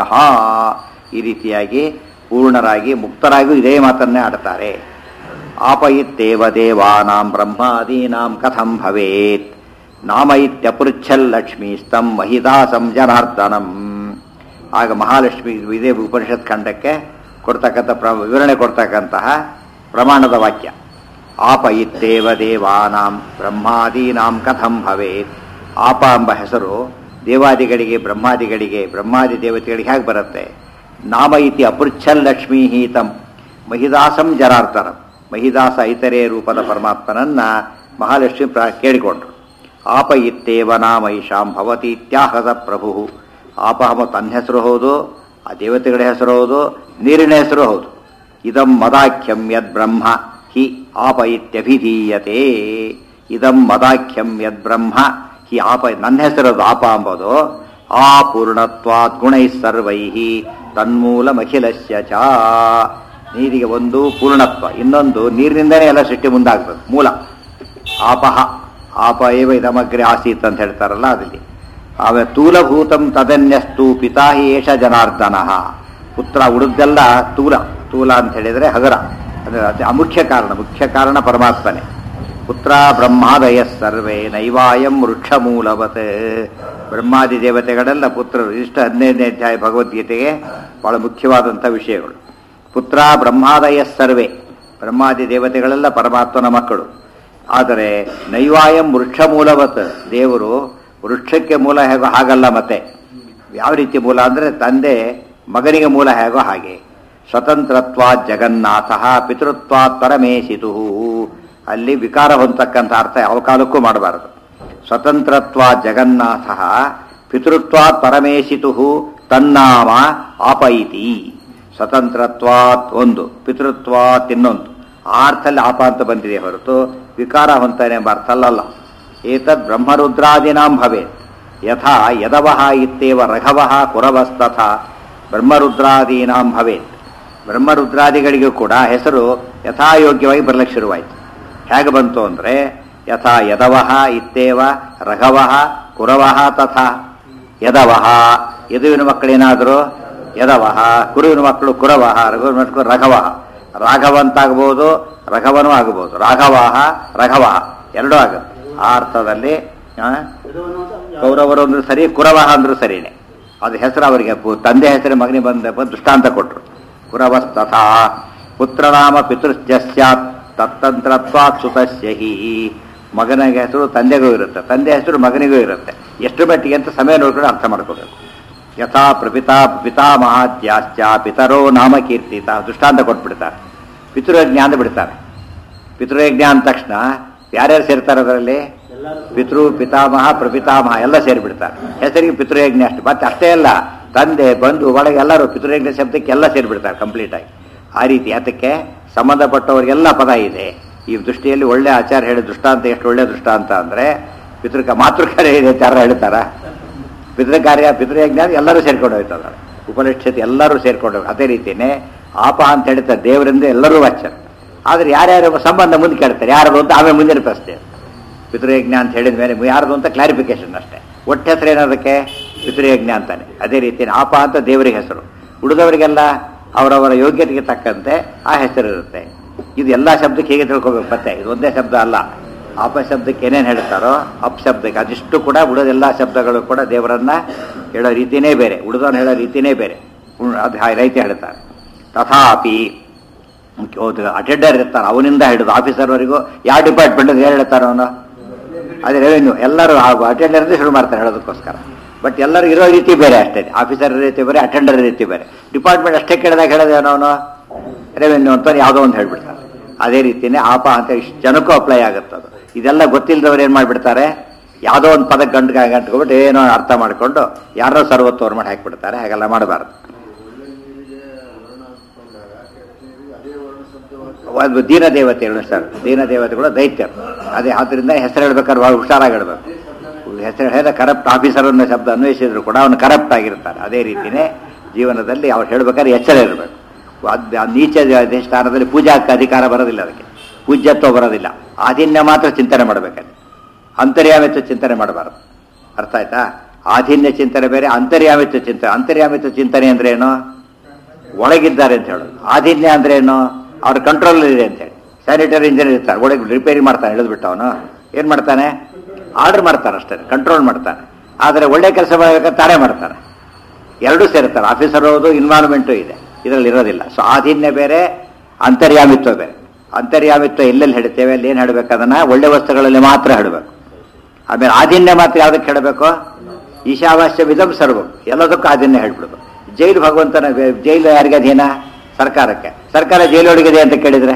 ಈ ರೀತಿಯಾಗಿ ಪೂರ್ಣರಾಗಿ ಮುಕ್ತರಾಗಿ ಇದೇ ಮಾತನ್ನೇ ಆಡ್ತಾರೆ ಆಪಯಿತ್ತೇವ ದೇವಾನಾಂ ಬ್ರಹ್ಮಾದೀನಾಂ ಕಥಂ ಭವೇತ್ ನಾಮ ಇತ್ಯಪೃಚ್ಛಲ್ ಲಕ್ಷ್ಮೀಸ್ತಂ ಮಹಿದಾಸಂ ಜನಾರ್ದನಂ ಆಗ ಮಹಾಲಕ್ಷ್ಮಿ ಇದೇ ಉಪನಿಷತ್ ಖಂಡಕ್ಕೆ ಕೊಡ್ತಕ್ಕಂಥ ಪ್ರ ವಿವರಣೆ ಕೊಡ್ತಕ್ಕಂತಹ ಪ್ರಮಾಣದ ವಾಕ್ಯ ಆಪ ಇತ್ತೇವ ದೇವಾನಾಂ ಬ್ರಹ್ಮಾದೀನಾಂ ಕಥಂ ಭವೇತ್ ಆಪ ಎಂಬ ಹೆಸರು ದೇವಾದಿಗಳಿಗೆ ಬ್ರಹ್ಮಾದಿಗಳಿಗೆ ಬ್ರಹ್ಮಾದಿ ದೇವತೆಗಳಿಗೆ ಹೇಗೆ ಬರುತ್ತೆ ನಾಮ ಇತಿ ಅಪೃಚ್ಛಲ್ ಲಕ್ಷ್ಮೀ ಹೀತಂ ಮಹಿದಾಸಂ ಜನಾರ್ದನಂ ಮಹಿದಾಸ ಇತರೆ ರೂಪದ ಪರಮಾತ್ಮನನ್ನ ಮಹಾಲಕ್ಷ್ಮಿ ಪ್ರ ಕೇಳಿಕೊಂಡ್ರು ಆಪ ಇತ್ತೇವ ನಾಮ ಈಶಾಂ ಭವತಿ ಇತ್ಯಾಹದ ಪ್ರಭು ಆಪಹಮ ತನ್ನ ಹೆಸರು ಹೌದು ಆ ದೇವತೆಗಳ ಹೆಸರು ಹೌದು ನೀರಿನ ಹೆಸರು ಹೌದು ಇದಂ ಮದಾಖ್ಯಂ ಯದ್ ಬ್ರಹ್ಮ ಹಿ ಆಪ ಇತ್ಯಭಿಧೀಯತೆ ಇದಂ ಮದಾಖ್ಯಂ ಯದ್ ಬ್ರಹ್ಮ ಹಿ ಆಪ ನನ್ನ ಹೆಸರದು ಆಪ ಎಂಬುದು ಆ ಪೂರ್ಣತ್ವಾತ್ ಗುಣೈ ಸರ್ವೈ ತನ್ಮೂಲಮಖಿಲಸ್ಯ ಚ ನೀರಿಗೆ ಒಂದು ಪೂರ್ಣತ್ವ ಇನ್ನೊಂದು ನೀರಿನಿಂದನೇ ಎಲ್ಲ ಸೃಷ್ಟಿ ಮುಂದಾಗ್ತದೆ ಮೂಲ ಆಪಹ ಆಪ ಏವ ಇದಮಗ್ರೆ ಆಸೀತ್ ಅಂತ ಹೇಳ್ತಾರಲ್ಲ ಅದಲ್ಲಿ ಆಮೇಲೆ ತೂಲಭೂತಂ ತದನ್ಯಸ್ತು ಪಿತಾ ಹಿ ಏಷ ಜನಾರ್ದನ ಪುತ್ರ ಉಳಿದೆಲ್ಲ ತೂಲ ತೂಲ ಅಂತ ಹೇಳಿದ್ರೆ ಹಗರ ಅಂದ್ರೆ ಅದು ಅಮುಖ್ಯ ಕಾರಣ ಮುಖ್ಯ ಕಾರಣ ಪರಮಾತ್ಮನೇ ಪುತ್ರ ಬ್ರಹ್ಮಾದಯ ಸರ್ವೇ ನೈವಾಯಂ ವೃಕ್ಷ ಮೂಲವತ್ ಬ್ರಹ್ಮಾದಿ ದೇವತೆಗಳೆಲ್ಲ ಪುತ್ರರು ಇಷ್ಟ ಹದಿನೈದನೇ ಅಧ್ಯಾಯ ಭಗವದ್ಗೀತೆಗೆ ಬಹಳ ಮುಖ್ಯವಾದಂಥ ವಿಷಯಗಳು ಪುತ್ರ ಬ್ರಹ್ಮಾದಯ ಸರ್ವೇ ಬ್ರಹ್ಮಾದಿ ದೇವತೆಗಳೆಲ್ಲ ಪರಮಾತ್ಮನ ಮಕ್ಕಳು ಆದರೆ ನೈವಾಯಂ ವೃಕ್ಷ ಮೂಲವತ್ ದೇವರು ವೃಕ್ಷಕ್ಕೆ ಮೂಲ ಹೇಗೋ ಹಾಗಲ್ಲ ಮತ್ತೆ ಯಾವ ರೀತಿ ಮೂಲ ಅಂದರೆ ತಂದೆ ಮಗನಿಗೆ ಮೂಲ ಹೇಗೋ ಹಾಗೆ ಸ್ವತಂತ್ರತ್ವಾತ್ ಜಗನ್ನಾಥ ಪಿತೃತ್ವಾತ್ ಪರಮೇಶಿತು ಅಲ್ಲಿ ವಿಕಾರ ಹೊಂದತಕ್ಕಂಥ ಅರ್ಥ ಯಾವ ಕಾಲಕ್ಕೂ ಮಾಡಬಾರದು ಸ್ವತಂತ್ರತ್ವ ಜಗನ್ನಾಥ ಪಿತೃತ್ವಾತ್ ಪರಮೇಶಿತು ತನ್ನಾಮ ಆಪೈತಿ ಸ್ವತಂತ್ರತ್ವಾತ್ ಒಂದು ಪಿತೃತ್ವಾತ್ ಇನ್ನೊಂದು ಆ ಅರ್ಥದಲ್ಲಿ ಆಪ ಅಂತ ಬಂದಿದೆ ಹೊರತು ವಿಕಾರ ಹೊಂತಾನೆ ಎಂಬ ಅರ್ಥ ಅಲ್ಲಲ್ಲ ಏತದ್ ಬ್ರಹ್ಮರುದ್ರಾದಿನಾಂ ಭವೇತ್ ಯಥಾ ಯದವಃ ಇತ್ತೇವ ರಘವಃ ಕುರವಸ್ತಥ ಬ್ರಹ್ಮರುದ್ರಾದೀನಾಂ ಭವೇತ್ ಬ್ರಹ್ಮರುದ್ರಾದಿಗಳಿಗೂ ಕೂಡ ಹೆಸರು ಯಥಾಯೋಗ್ಯವಾಗಿ ಬರಲಿಕ್ಕೆ ಶುರುವಾಯಿತು ಹೇಗೆ ಬಂತು ಅಂದರೆ ಯಥಾ ಯದವಃ ಇತ್ತೇವ ರಘವಃ ಕುರವಃ ತಥಾ ಯದವಃ ಯದುವಿನ ಮಕ್ಕಳೇನಾದರೂ ಯದವಃ ಕುರುವಿನ ಮಕ್ಕಳು ಕುರವಃ ರಘುವಿನ ಮಕ್ಕಳು ರಘವಃ ರಾಘವ ಅಂತಾಗ್ಬೋದು ರಘವನೂ ಆಗಬಹುದು ರಾಘವಾಹ ರಘವಃ ಎರಡೂ ಆಗುತ್ತೆ ಆ ಅರ್ಥದಲ್ಲಿ ಆ, ಕೌರವರು ಅಂದ್ರೂ ಸರಿ ಕುರವಹ ಅಂದ್ರೂ ಸರಿನೇ ಅದು ಹೆಸರು ಅವರಿಗೆ ಪು- ತಂದೆ ಹೆಸರು ಮಗನಿಗೆ ಬಂದ ಬಂದು ದೃಷ್ಟಾಂತ ಕೊಟ್ಟರು ಕುರವಸ್ತಥಾ ಪುತ್ರನಾಮ ಪಿತೃಶ್ಚ ಸ್ಯಾತ್ ತತ್ತಂತ್ರತ್ವಾತ್ ಸುತಸ್ಯ ಹಿ ಮಗನಿಗೆ ಹೆಸರು ತಂದೆಗೂ ಇರುತ್ತೆ ತಂದೆ ಹೆಸರು ಮಗನಿಗೂ ಇರುತ್ತೆ ಎಷ್ಟು ಮಟ್ಟಿಗೆ ಅಂತ ಸಮಯ ನೋಡ್ಕೊಂಡು ಅರ್ಥ ಮಾಡ್ಕೋಬೇಕು ಯಥಾ ಪ್ರಪಿತಾ ಪಿತಾಮಹಾದ್ಯಾಶ್ಚ ಪಿತರೋ ನಾಮ ಕೀರ್ತಿತ ದೃಷ್ಟಾಂತ ಕೊಟ್ಬಿಡ್ತಾರೆ ಪಿತೃಯಜ್ಞ ಅಂತ ಬಿಡ್ತಾರೆ ಪಿತೃಯಜ್ಞ ಅಂದ ತಕ್ಷಣ ಯಾರ್ಯಾರು ಸೇರ್ತಾರೆ ಅದರಲ್ಲಿ ಪಿತೃ ಪಿತಾಮಹ ಪ್ರಪಿತಾಮಹ ಎಲ್ಲ ಸೇರಿಬಿಡ್ತಾರೆ ಹೆಸರಿಗೆ ಪಿತೃಯಜ್ಞ ಅಷ್ಟು ಮತ್ತೆ ಅಷ್ಟೇ ಅಲ್ಲ ತಂದೆ ಬಂಧು ಒಳಗೆ ಎಲ್ಲರೂ ಪಿತೃಯಜ್ಞ ಶಬ್ದಕ್ಕೆ ಎಲ್ಲ ಸೇರಿಬಿಡ್ತಾರೆ ಕಂಪ್ಲೀಟ್ ಆಗಿ ಆ ರೀತಿ ಅದಕ್ಕೆ ಸಂಬಂಧಪಟ್ಟವರಿಗೆಲ್ಲ ಪದ ಇದೆ ಈ ದೃಷ್ಟಿಯಲ್ಲಿ ಒಳ್ಳೆ ಆಚಾರ ಹೇಳಿದ ದೃಷ್ಟಾಂತ ಎಷ್ಟು ಒಳ್ಳೆ ದೃಷ್ಟಾಂತ ಅಂದರೆ ಪಿತೃಕ ಮಾತೃಕಾರ್ಯ ಇದೆ ಅಂತ ಯಾರು ಹೇಳ್ತಾರ ಪಿತೃಕಾರ್ಯ ಪಿತೃಯಜ್ಞ ಎಲ್ಲರೂ ಸೇರ್ಕೊಂಡು ಹೋಗ್ತದೆ ಉಪನಿಷತ್ ಎಲ್ಲರೂ ಸೇರ್ಕೊಂಡು ಹೋಗ್- ಅದೇ ರೀತಿಯೇ ಆಪ ಅಂತ ಹೇಳ್ತಾರೆ ದೇವರಿಂದ ಎಲ್ಲರೂ ವಾಚ್ಯರು ಆದರೆ ಯಾರ್ಯಾರು ಸಂಬಂಧ ಮುಂದೆ ಕೇಳ್ತಾರೆ ಯಾರದು ಅಂತ ಆಮೇಲೆ ಮುಂದಿನ ಪ್ರಶ್ನೆ ಪಿತೃಯಜ್ಞ ಅಂತ ಹೇಳಿದ ಮೇಲೆ ಯಾರದು ಅಂತ ಕ್ಲಾರಿಫಿಕೇಶನ್ ಅಷ್ಟೇ ಒಟ್ಟು ಹೆಸರು ಏನದಕ್ಕೆ ಪಿತೃಯಜ್ಞ ಅಂತಾನೆ ಅದೇ ರೀತಿ ಆಪ ಅಂತ ದೇವರಿಗೆ ಹೆಸರು ಉಳಿದವರಿಗೆಲ್ಲ ಅವರವರ ಯೋಗ್ಯತೆಗೆ ತಕ್ಕಂತೆ ಆ ಹೆಸರು ಇರುತ್ತೆ ಇದು ಎಲ್ಲ ಶಬ್ದಕ್ಕೆ ಹೇಗೆ ತಿಳ್ಕೊಬೇಕು ಮತ್ತೆ ಇದು ಒಂದೇ ಶಬ್ದ ಅಲ್ಲ ಆಪ ಶಬ್ದಕ್ಕೆ ಏನೇನು ಹೇಳ್ತಾರೋ ಅಪ್ ಶಬ್ದಕ್ಕೆ ಅದಿಷ್ಟು ಕೂಡ ಉಳಿದೆಲ್ಲ ಶಬ್ದಗಳು ಕೂಡ ದೇವರನ್ನ ಹೇಳೋ ರೀತಿನೇ ಬೇರೆ ಉಳಿದವನು ಹೇಳೋ ರೀತಿನೇ ಬೇರೆ ಉಳ್- ಅದು ಹಾ- ರೈತ ಹೇಳ್ತಾರೆ ತಥಾಪಿ ಅಟೆಂಡರ್ ಇರ್ತಾನೆ ಅವನಿಂದ ಹಿಡಿದು ಆಫೀಸರ್ವರೆಗೂ ಯಾವ ಡಿಪಾರ್ಟ್ಮೆಂಟ್ ಏನು ಹೇಳ್ತಾರ ಅವನು ಅದೇ ರೆವೆನ್ಯೂ ಎಲ್ಲರೂ ಅಟೆಂಡರ್ ಶುರು ಮಾಡ್ತಾರೆ ಹೇಳೋದಕ್ಕೋಸ್ಕರ ಬಟ್ ಎಲ್ಲರೂ ಇರೋ ರೀತಿ ಬೇರೆ ಅಷ್ಟೇ ಆಫೀಸರ್ ರೀತಿ ಬೇರೆ ಅಟೆಂಡರ್ ರೀತಿ ಬೇರೆ ಡಿಪಾರ್ಟ್ಮೆಂಟ್ ಅಷ್ಟೇ ಕೇಳಿದಾಗ ಹೇಳೋದೇನೋ ಅವನು ರೆವೆನ್ಯೂ ಅಂತ ಯಾವುದೋ ಒಂದು ಹೇಳ್ಬಿಡ್ತಾನೆ ಅದೇ ರೀತಿನೇ ಆಪ ಅಂತ ಇಷ್ಟು ಜನಕ್ಕೂ ಅಪ್ಲೈ ಆಗುತ್ತೆ ಅದು ಇದೆಲ್ಲ ಗೊತ್ತಿಲ್ಲದವ್ರು ಏನು ಮಾಡಿಬಿಡ್ತಾರೆ ಯಾವುದೋ ಒಂದು ಪದ ಗಂಟು ಗಂಟ್ಕೊಬಿಟ್ಟು ಏನೋ ಅರ್ಥ ಮಾಡಿಕೊಂಡು ಯಾರೋ ಸರ್ವತ್ತವ್ರು ಮಾಡಿ ಹಾಕಿಬಿಡ್ತಾರೆ ಹಾಗೆಲ್ಲ ಮಾಡಬಾರ್ದು ಅದು ದೀನ ದೇವತೆಗಳು ಸರ್ ದೀನ ದೇವತೆಗಳು ದೈತ್ಯರು ಅದೇ ಆದ್ದರಿಂದ ಹೆಸರು ಹೇಳ್ಬೇಕಾದ್ರೆ ಭಾಳ ಹುಷಾರಾಗಿ ಹೇಳ್ಬೇಕು ಹೆಸರು ಹೇಳಿದ ಕರಪ್ಟ್ ಆಫೀಸರ್ ಅನ್ನೋ ಶಬ್ದ ಅನ್ವಯಿಸಿದ್ರು ಕೂಡ ಅವನು ಕರಪ್ಟ್ ಆಗಿರ್ತಾನೆ ಅದೇ ರೀತಿನೇ ಜೀವನದಲ್ಲಿ ಅವ್ರು ಹೇಳ್ಬೇಕಾದ್ರೆ ಎಚ್ಚರ ಇರಬೇಕು ಅದ್ ಆ ನೀಚ ದೇ- ಸ್ಥಾನದಲ್ಲಿ ಪೂಜಾಕ್ಕೆ ಅಧಿಕಾರ ಬರೋದಿಲ್ಲ ಅದಕ್ಕೆ ಪೂಜ್ಯತ್ವ ಬರೋದಿಲ್ಲ ಆದಿನ್ಯ ಮಾತ್ರ ಚಿಂತನೆ ಮಾಡಬೇಕಲ್ಲಿ ಅಂತರ್ಯಾಮಿತ್ವ ಚಿಂತನೆ ಮಾಡಬಾರದು ಅರ್ಥ ಆಯ್ತಾ ಆದಿನ್ಯ ಚಿಂತನೆ ಬೇರೆ ಅಂತರ್ಯಾಮಿತ್ವ ಚಿಂತನೆ ಅಂತರ್ಯಾಮಿತ್ವ ಚಿಂತನೆ ಅಂದ್ರೆ ಏನು ಒಳಗಿದ್ದಾರೆ ಅಂತ ಹೇಳೋದು ಆದಿನ್ಯ ಅಂದ್ರೆ ಏನು ಅವ್ರ ಕಂಟ್ರೋಲ್ ಇದೆ ಅಂತ ಹೇಳಿ ಸ್ಯಾನಿಟರಿ ಇಂಜಿನಿಯರ್ ಇರ್ತಾರೆ ಒಳಗೆ ರಿಪೇರಿ ಮಾಡ್ತಾನೆ ಹೇಳಿದ್ಬಿಟ್ಟು ಅವನು ಏನು ಮಾಡ್ತಾನೆ ಆರ್ಡರ್ ಮಾಡ್ತಾನೆ ಅಷ್ಟೇ ಕಂಟ್ರೋಲ್ ಮಾಡ್ತಾನೆ ಆದರೆ ಒಳ್ಳೆ ಕೆಲಸ ಮಾಡಬೇಕಾದ್ರೆ ತಾನೇ ಮಾಡ್ತಾನೆ ಎರಡೂ ಸೇರ್ತಾರೆ ಆಫೀಸರ್ ಹೌದು ಇನ್ವಾಲ್ವ್ಮೆಂಟು ಇದೆ ಇದರಲ್ಲಿ ಇರೋದಿಲ್ಲ ಸೊ ಆದಿನ್ಯ ಬೇರೆ ಅಂತರ್ಯಾಮಿತ್ವ ಬೇರೆ ಅಂತರ್ಯಾಮಿತ್ವ ಎಲ್ಲೆಲ್ಲಿ ಹೇಳ್ತೇವೆ ಅಲ್ಲಿ ಏನು ಹೇಳಬೇಕು ಅದನ್ನು ಒಳ್ಳೆ ವಸ್ತುಗಳಲ್ಲಿ ಮಾತ್ರ ಹೇಳಬೇಕು ಆಮೇಲೆ ಆದಿನ್ಯ ಮಾತ್ರ ಯಾವುದಕ್ಕೆ ಹೇಳಬೇಕು ಈಶಾವಾಸ್ಯ ವಿಧಂ ಸರ್ವಂ ಎಲ್ಲದಕ್ಕೂ ಆದಿನ್ಯ ಹೇಳ್ಬಿಡ್ಬೇಕು ಜೈಲು ಭಗವಂತನ ಜೈಲು ಯಾರಿಗೆ ಅಧೀನ ಸರ್ಕಾರಕ್ಕೆ ಸರ್ಕಾರ ಜೈಲೊಳಗಿದೆ ಅಂತ ಕೇಳಿದ್ರೆ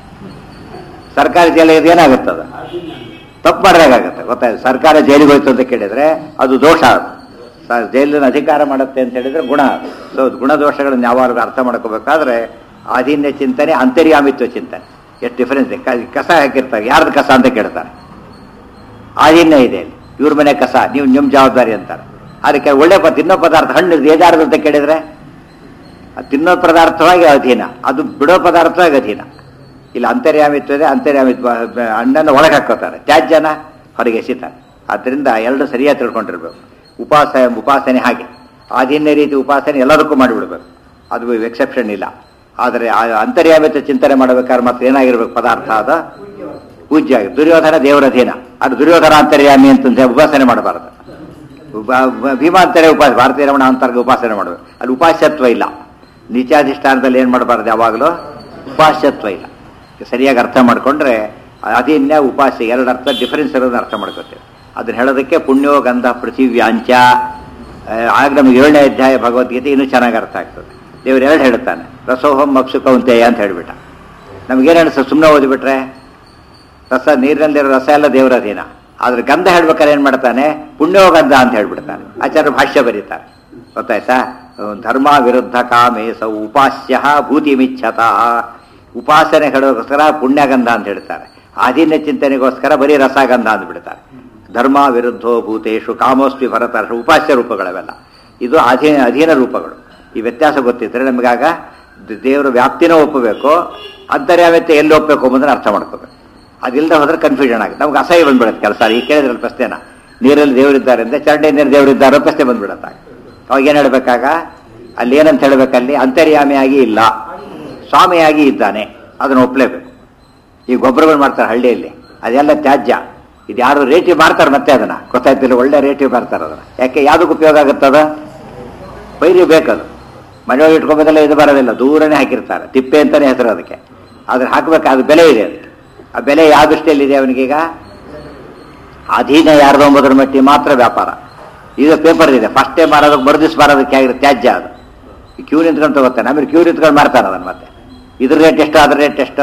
ಸರ್ಕಾರಿ ಜೈಲಿಗೆ ಏನಾಗುತ್ತೆ ಅದು ತಪ್ಪು ಮಾಡಿದಾಗುತ್ತೆ ಗೊತ್ತಾಯ್ತು ಸರ್ಕಾರ ಜೈಲಿಗೆ ಹೋಯ್ತು ಅಂತ ಕೇಳಿದ್ರೆ ಅದು ದೋಷ ಅದು ಸ- ಜೈಲಿನ ಅಧಿಕಾರ ಮಾಡುತ್ತೆ ಅಂತ ಹೇಳಿದ್ರೆ ಗುಣ ಅದು ಸೊ ಗುಣದೋಷಗಳನ್ನ ಯಾವಾಗ ಅರ್ಥ ಮಾಡ್ಕೋಬೇಕಾದ್ರೆ ಆದಿನ್ಯ ಚಿಂತನೆ ಅಂತರ್ಯಾಮಿತ್ವ ಚಿಂತನೆ ಎಷ್ಟು ಡಿಫರೆನ್ಸ್ ಇದೆ ಕ- ಕಸ ಹಾಕಿರ್ತಾರೆ ಯಾರ್ದು ಕಸ ಅಂತ ಕೇಳ್ತಾರೆ ಆದಿನ್ಯ ಇದೆ ಅಲ್ಲಿ ಇವ್ರ ಮನೆ ಕಸ ನೀವು ನಿಮ್ಮ ಜವಾಬ್ದಾರಿ ಅಂತಾರೆ ಅದಕ್ಕೆ ಒಳ್ಳೆ ಪ ತಿನ್ನೋ ಪದಾರ್ಥ ಹಣ್ಣು ಏಜಾರದು ಅಂತ ಕೇಳಿದ್ರೆ ಅದು ತಿನ್ನೋ ಪದಾರ್ಥವಾಗಿ ಅಧೀನ ಅದು ಬಿಡೋ ಪದಾರ್ಥವಾಗಿ ಅಧೀನ ಇಲ್ಲಿ ಅಂತರ್ಯಾಮಿತ್ವ ಇದೆ ಅಂತರ್ಯಾಮಿತ್ವ ಬ- ಹಣ್ಣನ್ನು ಒಳಗೆ ಹಾಕೋತಾರೆ ತ್ಯಾಜ್ಯನ ಹೊರಗೆ ಎಸಿತಾರೆ ಆದ್ದರಿಂದ ಎರಡು ಸರಿಯಾಗಿ ತಿಳ್ಕೊಂಡಿರ್ಬೇಕು ಉಪಾಸ ಉಪಾಸನೆ ಹಾಗೆ ಆದಿನ್ಯ ರೀತಿ ಉಪಾಸನೆ ಎಲ್ಲದಕ್ಕೂ ಮಾಡಿಬಿಡ್ಬೇಕು ಅದು ಎಕ್ಸೆಪ್ಷನ್ ಇಲ್ಲ ಆದರೆ ಆ ಅಂತರ್ಯಾಮಿತ್ವ ಚಿಂತನೆ ಮಾಡಬೇಕಾದ್ರೆ ಮಾತ್ರ ಏನಾಗಿರ್ಬೇಕು ಪದಾರ್ಥ ಅದು ಪೂಜ್ಯ ಆಗಿ ದುರ್ಯೋಧನ ದೇವರ ಅಧೀನ ಅದು ದುರ್ಯೋಧನ ಅಂತರ್ಯಾಮಿ ಅಂತ ಉಪಾಸನೆ ಮಾಡಬಾರದು ಉಪ- ಉಪ- ಭೀಮಾಂತರೇ ಉಪಾಸ ಭಾರತೀಯ ರಮಣ ಅಂತರ್ಗ ಉಪಾಸನೆ ಮಾಡಬೇಕು ಅಲ್ಲಿ ಉಪಾಸ್ಯತ್ವ ಇಲ್ಲ ನೀಚಾಧಿಷ್ಠಾನದಲ್ಲಿ ಏನು ಮಾಡಬಾರ್ದು ಯಾವಾಗಲೂ ಉಪಾಸ್ಯತ್ವ ಇಲ್ಲ ಸರಿಯಾಗಿ ಅರ್ಥ ಮಾಡಿಕೊಂಡ್ರೆ ಅದಿನ್ಯ ಉಪಾಸ್ಯ ಎರಡು ಅರ್ಥ ಡಿಫರೆನ್ಸ್ ಇರೋದನ್ನ ಅರ್ಥ ಮಾಡ್ಕೋತೇವೆ ಅದನ್ನ ಹೇಳೋದಕ್ಕೆ ಪುಣ್ಯೋ ಗಂಧ ಪೃಥಿವ್ಯಾಂಚ ಆ, ಆಗ ನಮಗೆ ಏಳನೇ ಅಧ್ಯಾಯ ಭಗವದ್ಗೀತೆ ಇನ್ನೂ ಚೆನ್ನಾಗಿ ಅರ್ಥ ಆಗ್ತದೆ ದೇವರು ಎರಡು ಹೇಳ್ತಾನೆ ರಸೋಹಂ ಮಕ್ಷು ಕೌಂತೆಯ ಅಂತ ಹೇಳ್ಬಿಟ್ಟ ನಮಗೇನು ಅನಿಸ್ತದೆ ಸುಮ್ಮನೆ ಓದಿಬಿಟ್ರೆ ರಸ ನೀರಿನಲ್ಲಿರೋ ರಸ ಎಲ್ಲ ದೇವರ ಅಧೀನ ಆದ್ರೆ ಗಂಧ ಹೇಳ್ಬೇಕಾದ್ರೆ ಏನು ಮಾಡ್ತಾನೆ ಪುಣ್ಯೋ ಗಂಧ ಅಂತ ಹೇಳ್ಬಿಡ್ತಾನೆ ಆಚಾರ್ಯ ಭಾಷ್ಯ ಬರೀತಾರೆ ಗೊತ್ತಾಯ್ತಾ ಧರ್ಮ ವಿರುದ್ಧ ಕಾಮೇಶ ಉಪಾಸ್ಯ ಭೂತಿ ಮಿಚ್ಛತ ಉಪಾಸನೆ ಹೇಳೋಕ್ಕೋಸ್ಕರ ಪುಣ್ಯಗಂಧ ಅಂತ ಹೇಳ್ತಾರೆ ಅಧೀನ ಚಿಂತನೆಗೋಸ್ಕರ ಬರೀ ರಸಗಂಧ ಅಂದ್ಬಿಡ್ತಾರೆ ಧರ್ಮ ವಿರುದ್ಧೋ ಭೂತೇಶು ಕಾಮೋಸ್ಮಿ ಭರತ ಉಪಾಸ್ಯ ರೂಪಗಳವೆಲ್ಲ ಇದು ಅಧೀನ ಅಧೀನ ರೂಪಗಳು ಈ ವ್ಯತ್ಯಾಸ ಗೊತ್ತಿದ್ರೆ ನಮಗಾಗ ದ- ದೇವರ ವ್ಯಾಪ್ತಿನೂ ಒಪ್ಪಬೇಕು ಅಂತರ್ಯಾವ್ಯತೆ ಎಲ್ಲಿ ಒಪ್ಪಬೇಕು ಎಂಬುದನ್ನು ಅರ್ಥ ಮಾಡ್ಕೋಬೇಕು ಅದಿಲ್ಲದೆ ಹೋದ್ರೆ ಕನ್ಫ್ಯೂಷನ್ ಆಗುತ್ತೆ ನಮ್ಗೆ ಅಸಹ್ಯ ಬಂದ್ಬಿಡುತ್ತೆ ಕೆಲಸ ಈ ಕೇಳಿದ್ರಲ್ಲ ಪ್ರಶ್ನೆನ ನೀರಲ್ಲಿ ದೇವರಿದ್ದಾರೆ ಅಂದ್ರೆ ಚರಂಡಿ ನೀರು ದೇವರಿದ್ದಾರೆ ಪ್ರಶ್ನೆ ಬಂದ್ಬಿಡುತ್ತೆ ಅವಾಗ ಏನು ಹೇಳ್ಬೇಕಾಗ ಅಲ್ಲಿ ಏನಂತ ಹೇಳ್ಬೇಕಲ್ಲಿ ಅಂತರ್ಯಾಮಿಯಾಗಿ ಇಲ್ಲ ಸ್ವಾಮಿಯಾಗಿ ಇದ್ದಾನೆ ಅದನ್ನು ಒಪ್ಪಲೇಬೇಕು ಈ ಗೊಬ್ಬರಗಳು ಮಾಡ್ತಾರೆ ಹಳ್ಳಿಯಲ್ಲಿ ಅದೆಲ್ಲ ತ್ಯಾಜ್ಯ ಇದು ಯಾರು ರೇಟಿ ಮಾಡ್ತಾರೆ ಮತ್ತೆ ಅದನ್ನ ಗೊತ್ತಾಯ್ತಿಲ್ಲ ಒಳ್ಳೆ ರೇಟಿ ಮಾಡ್ತಾರೆ ಅದನ್ನ ಯಾಕೆ ಯಾವ್ದಕ್ಕೆ ಉಪಯೋಗ ಆಗುತ್ತದ ಪೈರಿ ಬೇಕದು ಮನೆಯೊಳಗೆ ಇಟ್ಕೊಂಬೋದೆಲ್ಲ ಇದು ಬರೋದಿಲ್ಲ ದೂರನೇ ಹಾಕಿರ್ತಾರೆ ತಿಪ್ಪೆ ಅಂತಾನೆ ಹೆಸರು ಅದಕ್ಕೆ ಆದ್ರೆ ಹಾಕ್ಬೇಕು ಅದು ಬೆಲೆ ಇದೆ ಅದಕ್ಕೆ ಆ ಬೆಲೆ ಯಾವ ದೃಷ್ಟಿಯಲ್ಲಿದೆ ಅವನಿಗೀಗ ಅಧೀನ ಯಾರ್ದು ಎಂಬುದರ ಮಟ್ಟಿ ಮಾತ್ರ ವ್ಯಾಪಾರ ಈಗ ಪೇಪರ್ ಇದೆ ಫಸ್ಟ್ ಟೈಮ್ ಮಾರೋದಕ್ಕೆ ಮರುದಿವ್ಸ ಮಾರೋದಕ್ಕೆ ಆಗಿರೋ ತ್ಯಾಜ್ಯ ಅದು ಈ ಕ್ಯೂ ನಿಂತ್ಕೊಂಡು ತಗೋತಾನೆ ಆಮೇಲೆ ಕ್ಯೂ ನಿಂತ್ಕೊಂಡು ಮಾಡ್ತಾನೆ ಅದನ್ನು ಮತ್ತೆ ಇದ್ರ ರೇಟ್ ಎಷ್ಟು ಅದ್ರ ರೇಟ್ ಎಷ್ಟು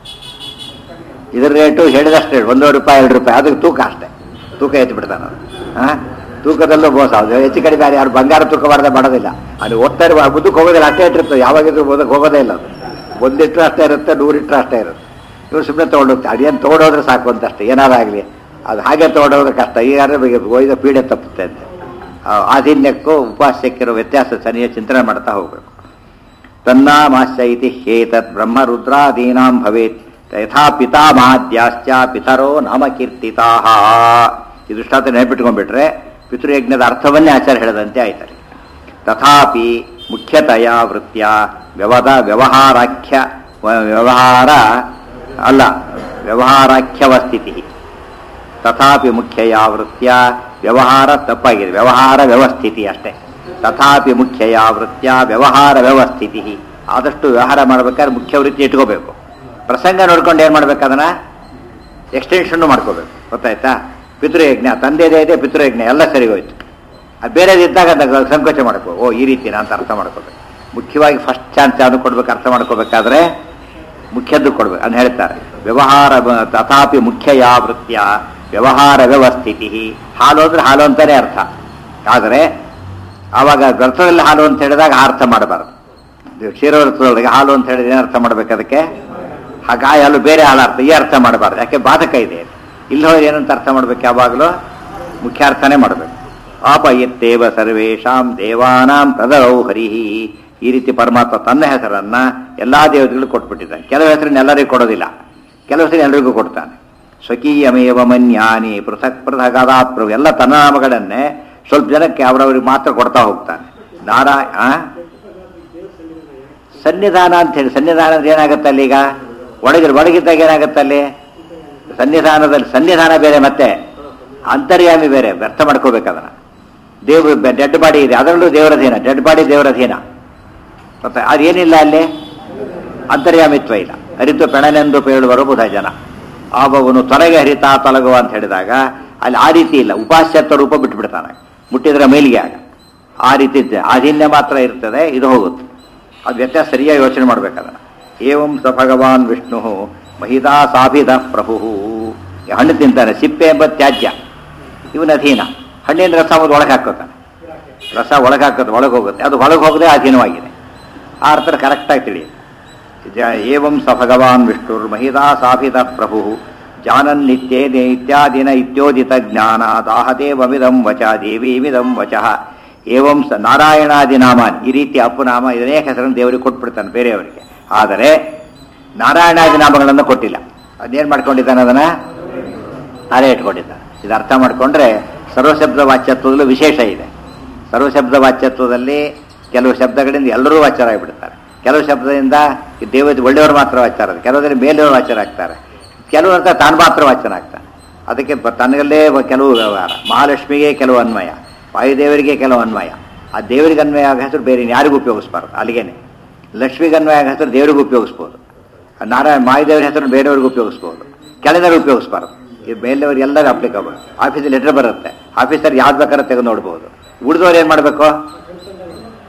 ಇದ್ರ ರೇಟು ಹೇಳಿದಷ್ಟು ರೇಟ್ ಒಂದೂವರೆ ರೂಪಾಯಿ ಎರಡು ರೂಪಾಯಿ ಅದಕ್ಕೆ ತೂಕ ಅಷ್ಟೇ ತೂಕ ಎತ್ತಿ ಬಿಡ್ತಾನೆ ಅದು ಹಾಂ ತೂಕದಲ್ಲೂ ಮೋಸ ಅದು ಹೆಚ್ಚು ಕಡಿಮೆ ಯಾರು ಯಾರು ಬಂಗಾರ ತೂಕ ಮಾಡದೆ ಮಾಡೋದಿಲ್ಲ ಅದು ಓದ್ತಾ ಇರುವ ಮುಂದಕ್ಕೆ ಹೋಗೋದಿಲ್ಲ ಅಷ್ಟೇ ಇಟ್ಟಿರ್ತದೆ ಯಾವಾಗಿದ್ರು ಓದಕ್ಕೆ ಹೋಗೋದೇ ಇಲ್ಲ ಅದು ಒಂದಿಟ್ರು ಅಷ್ಟೇ ಇರುತ್ತೆ ನೂರಿಟ್ರು ಅಷ್ಟೇ ಇರುತ್ತೆ ಇವ್ರು ಸುಮ್ಮನೆ ತೊಗೊಂಡೋಗ್ತಾರೆ ಅದೇನು ತೊಗೊಂಡೋದ್ರೆ ಸಾಕು ಅಂತ ಅಷ್ಟೇ ಏನಾರಾಗಲಿ ಅದು ಹಾಗೆ ತೊಗೊಂಡೋದ್ರೆ ಕಷ್ಟ ಈ ಯಾರು ಒಯ್ದ ಪೀಡೆ ತಪ್ಪುತ್ತೆ ಅಂತ ಆ ಆದಿನ್ಯಕ್ಕೂ ಉಪಾಸ್ಯಕ್ಕಿರೋ ವ್ಯತ್ಯಾಸ ಸರಿಯ ಚಿಂತನೆ ಮಾಡ್ತಾ ಹೋಗ್ಬೇಕು ತನ್ನಾಮಾಶ್ಯ ಇತಿ ಹೇತತ್ ಬ್ರಹ್ಮರುದ್ರಾದೀನಾಂ ಭವೇತ್ ಯಥಾ ಪಿತಾಮಹಾದ್ಯಾಶ್ಚ ಪಿತರೋ ನಾಮ ಕೀರ್ತಿತಾ ಇದು ದೃಷ್ಟಾಂತ ನೆನಪಿಟ್ಕೊಂಡ್ಬಿಟ್ರೆ ಪಿತೃಯಜ್ಞದ ಅರ್ಥವನ್ನೇ ಆಚಾರ್ಯ ಹೇಳದಂತೆ ಆಯ್ತಾರೆ ತಥಾಪಿ ಮುಖ್ಯತಯ ವೃತ್ಯ ವ್ಯವದ ವ್ಯವಹಾರಾಖ್ಯ ವ- ವ್ಯವಹಾರ ಅಲ್ಲ ವ್ಯವಹಾರಾಖ್ಯವ ಸ್ಥಿತಿ ತಥಾಪಿ ಮುಖ್ಯಯ ವೃತ್ಯ ವ್ಯವಹಾರ ತಪ್ಪಾಗಿದೆ ವ್ಯವಹಾರ ವ್ಯವಸ್ಥಿತಿ ಅಷ್ಟೇ ತಥಾಪಿ ಮುಖ್ಯಯ ವೃತ್ಯ ವ್ಯವಹಾರ ವ್ಯವಸ್ಥಿತಿ ಆದಷ್ಟು ವ್ಯವಹಾರ ಮಾಡ್ಬೇಕಾದ್ರೆ ಮುಖ್ಯ ವೃತ್ತಿ ಇಟ್ಕೋಬೇಕು ಪ್ರಸಂಗ ನೋಡ್ಕೊಂಡು ಏನು ಮಾಡ್ಬೇಕು ಅದನ್ನ ಎಕ್ಸ್ಟೆನ್ಷನ್ನು ಮಾಡ್ಕೋಬೇಕು ಗೊತ್ತಾಯ್ತಾ ಪಿತೃಯಜ್ಞ ತಂದೆದೇ ಇದೆ ಪಿತೃಯಜ್ಞ ಎಲ್ಲ ಸರಿ ಹೋಯ್ತು ಅದು ಬೇರೆದಿದ್ದಾಗ ಅದನ್ನ ಸಂಕೋಚ ಮಾಡ್ಕೋ ಓ ಈ ರೀತಿನ ಅಂತ ಅರ್ಥ ಮಾಡ್ಕೋಬೇಕು ಮುಖ್ಯವಾಗಿ ಫಸ್ಟ್ ಚಾನ್ಸ್ ಯಾವುದು ಕೊಡ್ಬೇಕು ಅರ್ಥ ಮಾಡ್ಕೋಬೇಕಾದ್ರೆ ಮುಖ್ಯದ್ದು ಕೊಡ್ಬೇಕು ಅಂತ ಹೇಳ್ತಾರೆ ವ್ಯವಹಾರ ಬ- ತಥಾಪಿ ಮುಖ್ಯ ಯಾ ವೃತ್ಯ ವ್ಯವಹಾರ ವ್ಯವಸ್ಥಿತಿ ಹಾಲು ಅಂದ್ರೆ ಹಾಲು ಅಂತಾನೆ ಅರ್ಥ ಆದರೆ ಆವಾಗ ವ್ರತದಲ್ಲಿ ಹಾಲು ಅಂತ ಹೇಳಿದಾಗ ಆ ಅರ್ಥ ಮಾಡಬಾರದು ಇದು ಕ್ಷೀರವ್ರತದೊಳಗೆ ಹಾಲು ಅಂತ ಹೇಳಿದ್ರೆ ಏನು ಅರ್ಥ ಮಾಡ್ಬೇಕು ಅದಕ್ಕೆ ಹಾಗಾಗಿ ಹಾಲು ಬೇರೆ ಹಾಲು ಅರ್ಥ ಈ ಅರ್ಥ ಮಾಡಬಾರ್ದು ಯಾಕೆ ಬಾಧಕ ಇದೆ ಇಲ್ಲಿ ಹೋಗಿ ಏನಂತ ಅರ್ಥ ಮಾಡ್ಬೇಕು ಯಾವಾಗಲೂ ಮುಖ್ಯಾರ್ಥನೇ ಮಾಡಬೇಕು ಆಪಯತ್ತೇವ ಸರ್ವೇಶಾಂ ದೇವಾನಾಂ ಪ್ರದರೌ ಹರಿಹಿ ಈ ರೀತಿ ಪರಮಾತ್ಮ ತನ್ನ ಹೆಸರನ್ನ ಎಲ್ಲಾ ದೇವತೆಗಳು ಕೊಟ್ಬಿಟ್ಟಿದ್ದಾನೆ ಕೆಲವು ಹೆಸರನ್ನ ಎಲ್ಲರಿಗೂ ಕೊಡೋದಿಲ್ಲ ಕೆಲವು ಹೆಸರು ಎಲ್ಲರಿಗೂ ಕೊಡ್ತಾನೆ ಸ್ವಕೀಯಮೇವ ಮನ್ಯಾನಿ ಪೃಥಕ್ ಪೃಥಗಾದಾಪ್ರಭು ಎಲ್ಲ ತನ್ನ ನಾಮಗಳನ್ನೇ ಸ್ವಲ್ಪ ಜನಕ್ಕೆ ಅವರವರಿಗೆ ಮಾತ್ರ ಕೊಡ್ತಾ ಹೋಗ್ತಾನೆ ನಾರಾಯ ಆ? ಸನ್ನಿಧಾನ ಅಂತ ಹೇಳಿ ಸನ್ನಿಧಾನ ಅಂದ್ರೆ ಏನಾಗುತ್ತೆ ಅಲ್ಲಿ ಈಗ ಒಳಗೆ ಒಳಗಿದ್ದಾಗ ಏನಾಗುತ್ತೆ ಅಲ್ಲಿ ಸನ್ನಿಧಾನದಲ್ಲಿ ಸನ್ನಿಧಾನ ಬೇರೆ ಮತ್ತೆ ಅಂತರ್ಯಾಮಿ ಬೇರೆ ವ್ಯರ್ಥ ಮಾಡ್ಕೋಬೇಕು ಅದನ್ನ ದೇವ್ರ ಡೆಡ್ ಬಾಡಿ ಇದೆ ಅದರಲ್ಲೂ ದೇವರಧೀನ ಡೆಡ್ ಬಾಡಿ ದೇವರಧೀನ ಮತ್ತೆ ಅದೇನಿಲ್ಲ ಅಲ್ಲಿ ಅಂತರ್ಯಾಮಿತ್ವ ಇಲ್ಲ ಹರಿತು ಪೆಣನೆಂದು ಪೇಳುವರು ಬುಧ ಜನ ಆಬವನು ತೊಲಗೆ ಹರಿತಾ ತೊಲಗುವ ಅಂತ ಹೇಳಿದಾಗ ಅಲ್ಲಿ ಆ ರೀತಿ ಇಲ್ಲ ಉಪಾಸ್ಯತ್ವ ರೂಪ ಬಿಟ್ಬಿಡ್ತಾನೆ ಮುಟ್ಟಿದ್ರೆ ಮೇಲಿಗೆ ಆಗ ಆ ರೀತಿ ಇದ್ದೆ ಆದಿನ್ಯ ಮಾತ್ರ ಇರ್ತದೆ ಇದು ಹೋಗುತ್ತೆ ಅದು ವ್ಯತ್ಯಾಸ ಸರಿಯಾಗಿ ಯೋಚನೆ ಮಾಡ್ಬೇಕದನ್ನ ಏವಂ ಸ ಭಗವಾನ್ ವಿಷ್ಣು ಮಹಿದಾ ಸಾಭಿದ ಪ್ರಭು ಈ ಹಣ್ಣು ತಿಂತಾನೆ ಸಿಪ್ಪೆ ಎಂಬ ತ್ಯಾಜ್ಯ ಇವನ ಅಧೀನ ಹಣ್ಣಿನ ರಸ ಒಂದು ಒಳಗೆ ಹಾಕೋತಾನೆ ರಸ ಒಳಗೆ ಹಾಕೋದು ಒಳಗೆ ಹೋಗುತ್ತೆ ಅದು ಹೊಳಗೆ ಹೋಗದೆ ಅಧೀನವಾಗಿದೆ ಆ ಅರ್ಥ ಕರೆಕ್ಟಾಗಿ ತಿಳಿಯುತ್ತೆ ಜ- ಏವಂ ಸ ಭಗವಾನ್ ವಿಷ್ಣುರ್ ಮಹಿದಾ ಸಾಭಿತ ಪ್ರಭು ಜಾನನ್ ನಿತ್ಯೇನೆ ಇತ್ಯಾದಿನ ಇತ್ಯೋದಿತ ಜ್ಞಾನ ದಾಹದೇವಮಿದಂ ವಚ ದೇವೀಮಿದಂ ವಚಃ ಏವಂ ಸ ನಾರಾಯಣಾದಿ ನಾಮಾನ್ ಈ ರೀತಿ ಅಪ್ಪನಾಮ ಇದನ್ನೇ ಹೆಸರನ್ನು ದೇವರಿಗೆ ಕೊಟ್ಬಿಡ್ತಾನೆ ಬೇರೆಯವರಿಗೆ ಆದರೆ ನಾರಾಯಣಾದಿ ನಾಮಗಳನ್ನು ಕೊಟ್ಟಿಲ್ಲ ಅದೇನು ಮಾಡ್ಕೊಂಡಿದ್ದಾನೆ ಅದನ್ನ ತಾನೇ ಇಟ್ಕೊಂಡಿದ್ದಾನೆ ಇದು ಅರ್ಥ ಮಾಡಿಕೊಂಡ್ರೆ ಸರ್ವಶಬ್ದ ವಾಚ್ಯತ್ವದಲ್ಲೂ ವಿಶೇಷ ಇದೆ ಸರ್ವಶಬ್ದ ವಾಚ್ಯತ್ವದಲ್ಲಿ ಕೆಲವು ಶಬ್ದಗಳಿಂದ ಎಲ್ಲರೂ ವಾಚ್ಯರಾಗಿಬಿಡ್ತಾರೆ ಕೆಲವು ಶಬ್ದದಿಂದ ಈ ದೇವತೆ ಒಳ್ಳೆಯವರು ಮಾತ್ರ ವಾಚ್ಯರಾದ ಕೆಲವರಲ್ಲಿ ಮೇಲೆಯವರು ವಾಚ್ಯರಾಗ್ತಾರೆ ಕೆಲವು ಅಂತ ತಾನು ಮಾತ್ರ ವಾಚ್ಯನಾಗ್ತಾನೆ ಅದಕ್ಕೆ ಬ- ತನ್ನಲ್ಲೇ ಬ- ಕೆಲವು ವ್ಯವಹಾರ ಮಹಾಲಕ್ಷ್ಮಿಗೆ ಕೆಲವು ಅನ್ವಯ ವಾಯುದೇವರಿಗೆ ಕೆಲವು ಅನ್ವಯ ಆ ದೇವರಿಗೆ ಅನ್ವಯ ಆಗೋ ಹೆಸರು ಬೇರೆ ಯಾರಿಗೂ ಉಪಯೋಗಿಸ್ಬಾರ್ದು ಅಲ್ಲಿಗೇನೆ ಲಕ್ಷ್ಮಿಗೆ ಅನ್ವಯ ಆಗೋ ಹೆಸರು ದೇವರಿಗೂ ಉಪಯೋಗಿಸ್ಬೋದು ಆ ನಾರಾಯಣ ಮಾಯದೇವರ ಹೆಸರು ಬೇರೆಯವ್ರಿಗೂ ಉಪಯೋಗಿಸ್ಬೋದು ಕೆಳದವ್ರಿಗೆ ಉಪಯೋಗಿಸ್ಬಾರ್ದು ಈ ಮೇಲೆಯವ್ರು ಎಲ್ಲರೂ ಅಪ್ಲಿಕಬಲ್ ಆಫೀಸಲ್ಲಿ ಲೆಟರ್ ಬರುತ್ತೆ ಆಫೀಸರ್ ಯಾವ್ದು ಬೇಕಾದ್ರೆ ತೆಗೆದು ನೋಡ್ಬೋದು ಉಳಿದವ್ರು ಏನು ಮಾಡಬೇಕು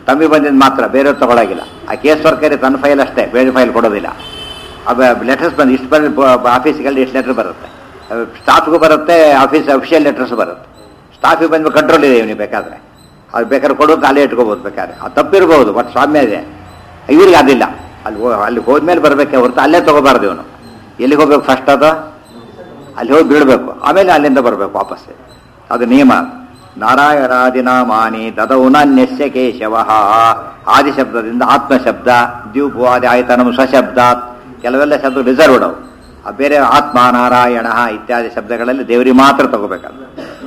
ತಮ್ಮಿ ಬಂದಿದ್ದು ಮಾತ್ರ ಬೇರೆ ತಗೊಳಗಿಲ್ಲ ಆ ಕೇಸ್ ವರ್ಕರ್ ತನ್ನ ಫೈಲ್ ಅಷ್ಟೇ ಬೇರೆ ಫೈಲ್ ಕೊಡೋದಿಲ್ಲ ಅದು ಲೆಟರ್ಸ್ ಬಂದು ಇಷ್ಟು ಬಂದು ಆಫೀಸ್ಗಳಲ್ಲಿ ಎಷ್ಟು ಲೆಟರ್ ಬರುತ್ತೆ ಸ್ಟಾಫ್ಗೂ ಬರುತ್ತೆ ಆಫೀಸ್ ಅಫಿಷಿಯಲ್ ಲೆಟರ್ಸ್ ಬರುತ್ತೆ ಸ್ಟಾಫಿಗೆ ಬಂದು ಕಂಟ್ರೋಲ್ ಇದೆ ಇವನಿಗೆ ಬೇಕಾದ್ರೆ ಅದು ಬೇಕಾದ್ರೆ ಕೊಡೋದು ಅಲ್ಲೇ ಇಟ್ಕೋಬೋದು ಬೇಕಾದ್ರೆ ಅದು ತಪ್ಪಿರ್ಬೋದು ಬಟ್ ಸಾಮ್ಯ ಇದೆ ಇವ್ರಿಗೆ ಅದಿಲ್ಲ ಅಲ್ಲಿ ಹೋ- ಅಲ್ಲಿ ಹೋದ್ಮೇಲೆ ಬರಬೇಕೆ ಹೊರತು ಅಲ್ಲೇ ತಗೋಬಾರ್ದು ಇವನು ಎಲ್ಲಿಗೆ ಹೋಗ್ಬೇಕು ಫಸ್ಟ್ ಅದು ಅಲ್ಲಿ ಹೋಗಿ ಬೀಳಬೇಕು ಆಮೇಲೆ ಅಲ್ಲಿಂದ ಬರಬೇಕು ವಾಪಸ್ ಅದು ನಿಯಮ ನಾರಾಯಣಾದಿನಾಮಾನಿ ತದೌನಾನ್ಯಸ್ಯ ಕೇಶವ ಆದಿ ಶಬ್ದದಿಂದ ಆತ್ಮ ಶಬ್ದ ದ್ಯೂಪು ಆದಿ ಆಯ್ತನಂ ಸ್ವಶಬ್ದಾತ್ ಕೆಲವೆಲ್ಲ ಶಬ್ದ ರಿಸರ್ವ್ಡ್ ಅವು ಆ ಬೇರೆ ಆತ್ಮ ನಾರಾಯಣ ಇತ್ಯಾದಿ ಶಬ್ದಗಳಲ್ಲಿ ದೇವರಿಗೆ ಮಾತ್ರ ತಗೋಬೇಕಲ್ಲ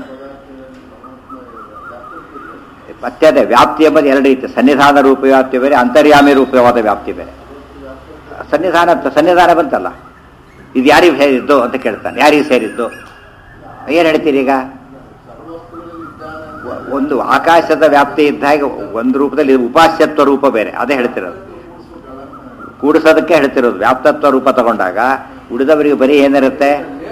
ಮತ್ತೆ ಅದೇ ವ್ಯಾಪ್ತಿ ಎಂಬುದು ಎರಡು ರೀತಿ ಸನ್ನಿಧಾನ ರೂಪ ವ್ಯಾಪ್ತಿ ಬೇರೆ ಅಂತರ್ಯಾಮಿ ರೂಪವಾದ ವ್ಯಾಪ್ತಿ ಬೇರೆ ಸನ್ನಿಧಾನ ಸನ್ನಿಧಾನ ಬಂತಲ್ಲ ಇದು ಯಾರಿಗೆ ಸೇರಿದ್ದು ಅಂತ ಕೇಳ್ತಾನೆ ಯಾರಿಗೆ ಸೇರಿದ್ದು ಏನು ಹೇಳ್ತೀರಿ ಈಗ ಒ- ಒಂದು ಆಕಾಶದ ವ್ಯಾಪ್ತಿ ಇದ್ದ ಹಾಗೆ ಒಂದು ರೂಪದಲ್ಲಿ ಉಪಾಸ್ಯತ್ವ ರೂಪ ಬೇರೆ ಅದೇ ಹೇಳ್ತಿರೋದು ಕೂಡಿಸೋದಕ್ಕೆ ಹೇಳ್ತಿರೋದು ವ್ಯಾಪ್ತತ್ವ ರೂಪ ತಗೊಂಡಾಗ ಉಳಿದವರಿಗೆ ಬರೀ ಏನಿರುತ್ತೆ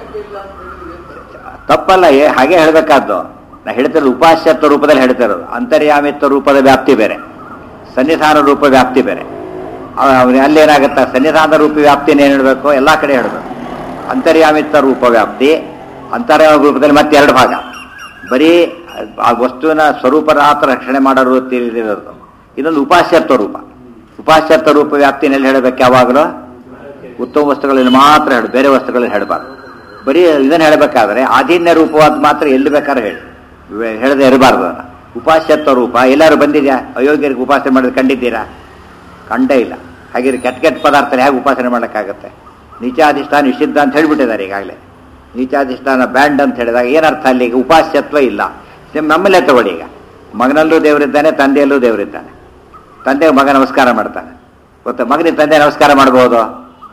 ತಪ್ಪಲ್ಲ ಏ- ಹಾಗೆ ಹೇಳ್ಬೇಕಾದ್ದು ನಾ ಹೇಳ್ತಿರೋದು ಉಪಾಸ್ಯತ್ವ ರೂಪದಲ್ಲಿ ಹೇಳ್ತಿರೋದು ಅಂತರ್ಯಾಮಿತ್ವ ರೂಪದ ವ್ಯಾಪ್ತಿ ಬೇರೆ ಸನ್ನಿಧಾನ ರೂಪ ವ್ಯಾಪ್ತಿ ಬೇರೆ ಅವ- ಅವ್ನಿಗೆ ಅಲ್ಲೇನಾಗುತ್ತೆ ಸನ್ನಿಧಾನ ರೂಪ ವ್ಯಾಪ್ತಿನ ಏನು ಹೇಳಬೇಕು ಎಲ್ಲ ಕಡೆ ಹೇಳಬೇಕು ಅಂತರ್ಯಾಮಿತ್ವ ರೂಪ ವ್ಯಾಪ್ತಿ ಅಂತರ್ಯಾಮ ರೂಪದಲ್ಲಿ ಮತ್ತೆ ಎರಡು ಭಾಗ ಬರೀ ಆ ವಸ್ತುವಿನ ಸ್ವರೂಪ ಮಾತ್ರ ರಕ್ಷಣೆ ಮಾಡೋ ರೀತಿಯಲ್ಲಿರೋದು ಇದೊಂದು ಉಪಾಸ್ಯತ್ವ ರೂಪ ಉಪಾಸ್ಯತ್ವ ರೂಪ ವ್ಯಾಪ್ತಿನಲ್ಲಿ ಹೇಳಬೇಕು ಯಾವಾಗಲೂ ಉತ್ತಮ ವಸ್ತುಗಳಲ್ಲಿ ಮಾತ್ರ ಹೇಳು ಬೇರೆ ವಸ್ತುಗಳಲ್ಲಿ ಹೇಳಬಾರ್ದು ಬರೀ ಇದನ್ನು ಹೇಳಬೇಕಾದ್ರೆ ಆಧೀನ್ಯ ರೂಪವಾದ ಮಾತ್ರ ಎಲ್ಲಿ ಬೇಕಾದ್ರೆ ಹೇಳಿ ಇವೆ- ಹೇಳದೆ ಇರಬಾರ್ದು ಅದನ್ನ ಉಪಾಸ್ಯತ್ವ ರೂಪ ಎಲ್ಲರೂ ಬಂದಿದ್ಯಾ ಅಯೋಗ್ಯರಿಗೆ ಉಪಾಸನೆ ಮಾಡೋದು ಕಂಡಿದ್ದೀರಾ ಕಂಡೇ ಇಲ್ಲ ಹಾಗೆ ಕೆಟ್ಟ ಕೆಟ್ಟ ಪದಾರ್ಥ ಹೇಗೆ ಉಪಾಸನೆ ಮಾಡೋಕ್ಕಾಗತ್ತೆ ನೀಚಾಧಿಷ್ಠಾನ ನಿಷಿದ್ಧ ಅಂತ ಹೇಳ್ಬಿಟ್ಟಿದ್ದಾರೆ ಈಗಾಗಲೇ ನೀಚಾಧಿಷ್ಠಾನ ಬ್ಯಾಂಡ್ ಅಂತ ಹೇಳಿದಾಗ ಏನರ್ಥ ಅಲ್ಲಿ ಈಗ ಉಪಾಸ್ಯತ್ವ ಇಲ್ಲ ನಿಮ್ ನಮ್ಮಲ್ಲೇ ತಗೊಳ್ಳಿ ಈಗ ಮಗನಲ್ಲೂ ದೇವರಿದ್ದಾನೆ ತಂದೆಯಲ್ಲೂ ದೇವರಿದ್ದಾನೆ ತಂದೆ ಮಗ ನಮಸ್ಕಾರ ಮಾಡ್ತಾನೆ ಗೊತ್ತಾ ಮಗನಿಗೆ ತಂದೆ ನಮಸ್ಕಾರ ಮಾಡಬಹುದು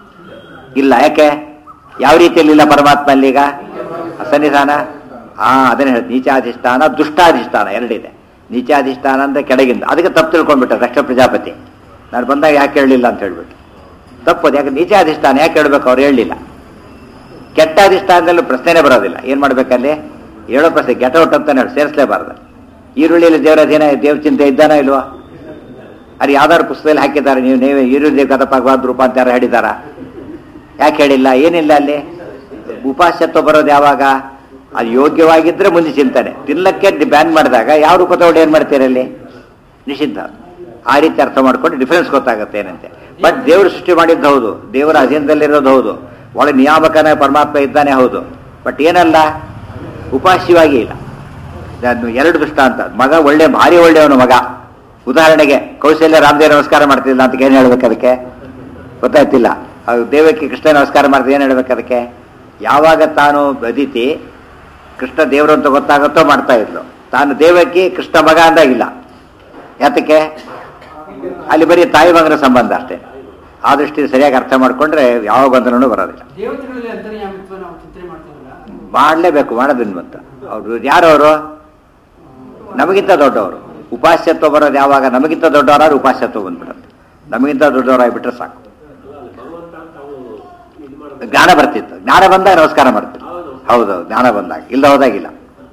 ಇಲ್ಲ ಯಾಕೆ ಯಾವ ರೀತಿಯಲ್ಲಿ ಇಲ್ಲ ಪರಮಾತ್ಮ ಅಲ್ಲೀಗ ಸನ್ನಿಧಾನ ಹಾ ಅದನ್ನ ಹೇಳಿ ನೀಚಾಧಿಷ್ಠಾನ ದುಷ್ಟಾಧಿಷ್ಠಾನ ಎರಡಿದೆ ನೀಚಾಧಿಷ್ಠಾನ ಅಂದ್ರೆ ಕೆಳಗಿಂದ ಅದಕ್ಕೆ ತಪ್ಪು ತಿಳ್ಕೊಂಡ್ಬಿಟ್ಟ ದಕ್ಷ ಪ್ರಜಾಪತಿ ನಾನು ಬಂದಾಗ ಯಾಕೆ ಹೇಳಲಿಲ್ಲ ಅಂತ ಹೇಳ್ಬಿಟ್ಟು ತಪ್ಪದು ಯಾಕೆ ನೀಚಾಧಿಷ್ಠಾನ ಯಾಕೆ ಹೇಳ್ಬೇಕು ಅವ್ರು ಹೇಳಲಿಲ್ಲ ಕೆಟ್ಟ ಅಧಿಷ್ಠಾನದಲ್ಲೂ ಪ್ರಶ್ನೆನೇ ಬರೋದಿಲ್ಲ ಏನ್ ಮಾಡ್ಬೇಕಲ್ಲಿ ಹೇಳೋ ಪ್ರಶ್ನೆ ಗೆಟ ಔಟ್ ಅಂತಾನೆ ಹೇಳಿ ಸೇರಿಸಲೇಬಾರ್ದು ಈರುಳ್ಳಿಯಲ್ಲಿ ದೇವರ ಅಧೀನ ದೇವ್ರ ಚಿಂತೆ ಇದ್ದಾನ ಇಲ್ವಾ ಅದು ಯಾವ್ದಾದ್ರು ಪುಸ್ತಕದಲ್ಲಿ ಹಾಕಿದ್ದಾರೆ ನೀವು ನೀವು ಈರುಳ್ಳಿ ಕದಪವಾದ ರೂಪ ಅಂತ ಯಾರು ಹೇಳಿದಾರ ಯಾಕೆ ಹೇಳಿಲ್ಲ ಏನಿಲ್ಲ ಅಲ್ಲಿ ಉಪಾಸ್ಯತ್ವ ಬರೋದು ಯಾವಾಗ ಅದು ಯೋಗ್ಯವಾಗಿದ್ರೆ ಮುಂದೆ ಚಿಂತನೆ ತಿನ್ನಕ್ಕೆ ಬ್ಯಾನ್ ಮಾಡಿದಾಗ ಯಾವ ರೂಪ ತಗೊಂಡು ಏನ್ ಮಾಡ್ತೀರಿ ಅಲ್ಲಿ ನಿಷಿದ್ಧ ಆ ರೀತಿ ಅರ್ಥ ಮಾಡ್ಕೊಂಡು ಡಿಫರೆನ್ಸ್ ಗೊತ್ತಾಗುತ್ತೆ ಏನಂತೆ ಬಟ್ ದೇವರು ಸೃಷ್ಟಿ ಮಾಡಿದ್ದು ಹೌದು ದೇವರ ಅಧೀನದಲ್ಲಿರೋದು ಹೌದು ಒಳ ನಿಯಾಮಕನ ಪರಮಾತ್ಮ ಇದ್ದಾನೆ ಹೌದು ಬಟ್ ಏನಲ್ಲ ಉಪಾಸ್ಯವಾಗಿ ಇಲ್ಲ ಅದು ಎರಡು ದೃಷ್ಟಾಂತ ಮಗ ಒಳ್ಳೆ ಭಾರಿ ಒಳ್ಳೆಯವನು ಮಗ ಉದಾಹರಣೆಗೆ ಕೌಶಲ್ಯ ರಾಮದೇವ್ ನಮಸ್ಕಾರ ಮಾಡ್ತಿಲ್ಲ ಅಂತ ಏನು ಹೇಳ್ಬೇಕು ಅದಕ್ಕೆ ಗೊತ್ತಾಯ್ತಿಲ್ಲ ಅದು ದೇವಕ್ಕೆ ಕೃಷ್ಣ ನಮಸ್ಕಾರ ಮಾಡ್ತೀವಿ ಏನು ಹೇಳ್ಬೇಕು ಅದಕ್ಕೆ ಯಾವಾಗ ತಾನು ಅದಿತಿ ಕೃಷ್ಣ ದೇವರು ಅಂತ ಗೊತ್ತಾಗುತ್ತೋ ಮಾಡ್ತಾ ಇದ್ಲು ತಾನು ದೇವಕ್ಕೆ ಕೃಷ್ಣ ಮಗ ಅಂದಾಗಿಲ್ಲ ಯಾತಕ್ಕೆ ಅಲ್ಲಿ ಬರೀ ತಾಯಿ ಮಗನ ಸಂಬಂಧ ಅಷ್ಟೇ ಆ ದೃಷ್ಟಿ ಸರಿಯಾಗಿ ಅರ್ಥ ಮಾಡ್ಕೊಂಡ್ರೆ ಯಾವ ಬಂಧನೂ ಬರೋದಿಲ್ಲ ದೇವತೆಗಳಲ್ಲಿ ಅಂತರ್ಯಾಮಿತ್ವ ನಾವು ಚಿಂತನೆ ಮಾಡ್ತೀವಲ್ಲ ಮಾಡಲೇಬೇಕು ಮಾಡೋದಿಲ್ಲ ಅಂತ ಅವರು ಯಾರವರು ನಮಗಿಂತ ದೊಡ್ಡವರು ಉಪಾಸ್ಯತ್ವ ಬರೋದು ಯಾವಾಗ ನಮಗಿಂತ ದೊಡ್ಡವರಾದ್ರೆ ಉಪಾಸ್ಯತ್ವ ಬಂದ್ಬಿಡುತ್ತೆ ನಮಗಿಂತ ದೊಡ್ಡವರಾಗ್ಬಿಟ್ರೆ ಸಾಕು ಜ್ಞಾನ ಬರ್ತಿತ್ತು ಜ್ಞಾನ ಬಂದಾಗ ನಮಸ್ಕಾರ ಮಾಡ್ತಿತ್ತು ಹೌದೌದು ಜ್ಞಾನ ಬಂದಾಗ ಇಲ್ಲ ಹೋದಾಗಿಲ್ಲ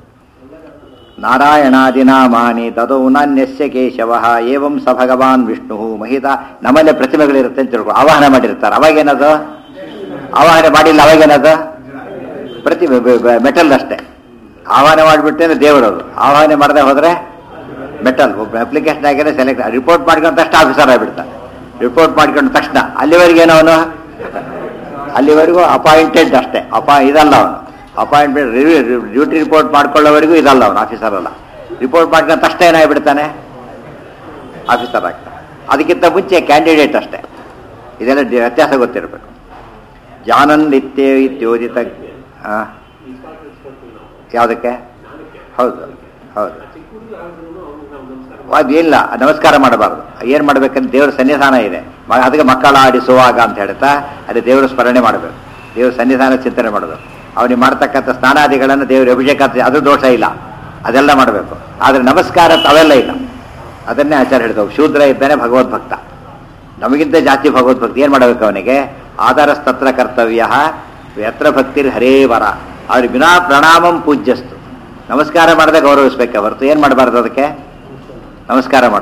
ನಾರಾಯಣಾದಿನಾಮಾನಿ ತದೋ ನಾನ್ಯಸ್ಯ ಕೇಶವ ಏವಂ ಸ ಭಗವಾನ್ ವಿಷ್ಣು ಮಹಿತ ನಮ್ಮಲ್ಲೇ ಪ್ರತಿಮೆಗಳಿರುತ್ತೆ ಅಂತ ತಿಳ್ಕೊ ಆವಾಹನ ಮಾಡಿರ್ತಾರೆ ಅವಾಗೇನದು ಆವಾಹನೆ ಮಾಡಿಲ್ಲ ಅವಾಗೇನದು ಪ್ರತಿಮೆ ಮೆಟಲ್ ಅಷ್ಟೇ ಆಹ್ವಾನ ಮಾಡಿಬಿಟ್ಟೇನೆ ದೇವರದು ಆಹ್ವಾನ ಮಾಡದೆ ಹೋದ್ರೆ ಮೆಟಲ್ ಒಬ್ಬ ಅಪ್ಲಿಕೇಶನ್ ಆಗಿದ್ರೆ ಸೆಲೆಕ್ಟ್ ರಿಪೋರ್ಟ್ ಮಾಡ್ಕೊಂಡ ತಕ್ಷಣ ಆಫೀಸರ್ ಆಗಿಬಿಡ್ತಾನೆ ರಿಪೋರ್ಟ್ ಮಾಡ್ಕೊಂಡ ತಕ್ಷಣ ಅಲ್ಲಿವರೆಗೆ ಏನೋ ಅವನು ಅಲ್ಲಿವರೆಗೂ ಅಪಾಯಿಂಟೆಡ್ ಅಷ್ಟೇ ಅಪಾ ಇದಲ್ಲ ಅವನು ಅಪಾಯಿಂಟ್ಮೆಂಟ್ ಡ್ಯೂಟಿ ರಿಪೋರ್ಟ್ ಮಾಡ್ಕೊಳ್ಳೋವರೆಗೂ ಇದಲ್ಲ ಅವನು ಆಫೀಸರ್ ಅಲ್ಲ ರಿಪೋರ್ಟ್ ಮಾಡ್ಕೊಂಡ ತಕ್ಷಣ ಏನಾಗ್ಬಿಡ್ತಾನೆ ಆಫೀಸರ್ ಆಗ್ತಾನೆ ಅದಕ್ಕಿಂತ ಮುಂಚೆ ಕ್ಯಾಂಡಿಡೇಟ್ ಅಷ್ಟೇ ಇದೆಲ್ಲ ಡಿ- ವ್ಯತ್ಯಾಸ ಗೊತ್ತಿರಬೇಕು ಜಾನನ್ ನಿತ್ಯ ಇತ್ಯೋದಿತ ಆ, ಯಾವುದಕ್ಕೆ ಹೌದು ಹೌದು ಅದು ಇಲ್ಲ ನಮಸ್ಕಾರ ಮಾಡಬಾರ್ದು ಏನ್ ಮಾಡ್ಬೇಕಂತ ದೇವ್ರ ಸನ್ನಿಧಾನ ಇದೆ ಮ- ಅದಕ್ಕೆ ಮಕ್ಕಳ ಆಡಿಸುವಾಗ ಅಂತ ಹೇಳ್ತಾ ಅದೇ ದೇವರ ಸ್ಮರಣೆ ಮಾಡಬೇಕು ದೇವ್ರ ಸನ್ನಿಧಾನ ಚಿಂತನೆ ಮಾಡೋದು ಅವನಿಗೆ ಮಾಡ್ತಕ್ಕಂಥ ಸ್ನಾನಾದಿಗಳನ್ನು ದೇವ್ರ ಅಭಿಷೇಕ ಅಂತ- ಅದು ದೋಷ ಇಲ್ಲ ಅದೆಲ್ಲ ಮಾಡಬೇಕು ಆದ್ರೆ ನಮಸ್ಕಾರ ಅವೆಲ್ಲ ಇಲ್ಲ ಅದನ್ನೇ ಆಚಾರ ಹೇಳಿದವು ಶೂದ್ರ ಇದ್ದಾನೆ ಭಗವದ್ಭಕ್ತ ನಮಗಿಂತ ಜಾಸ್ತಿ ಭಗವದ್ಭಕ್ತಿ ಏನ್ ಮಾಡಬೇಕು ಅವನಿಗೆ ಆಧಾರಸ್ತತ್ರ ಕರ್ತವ್ಯ ಯತ್ರ ಭಕ್ತಿರ್ ಹರೇ ವರ ಅವ್ರಿಗೆ ವಿನಾ ಪ್ರಣಾಮಂ ಪೂಜ್ಯಸ್ತು ನಮಸ್ಕಾರ ಮಾಡದೆ ಗೌರವಿಸ್ಬೇಕೆ ಹೊರತು ಏನ್ ಮಾಡಬಾರ್ದು ಅದಕ್ಕೆ ನಮಸ್ಕಾರ ಮಾಡಬಾರ್ದು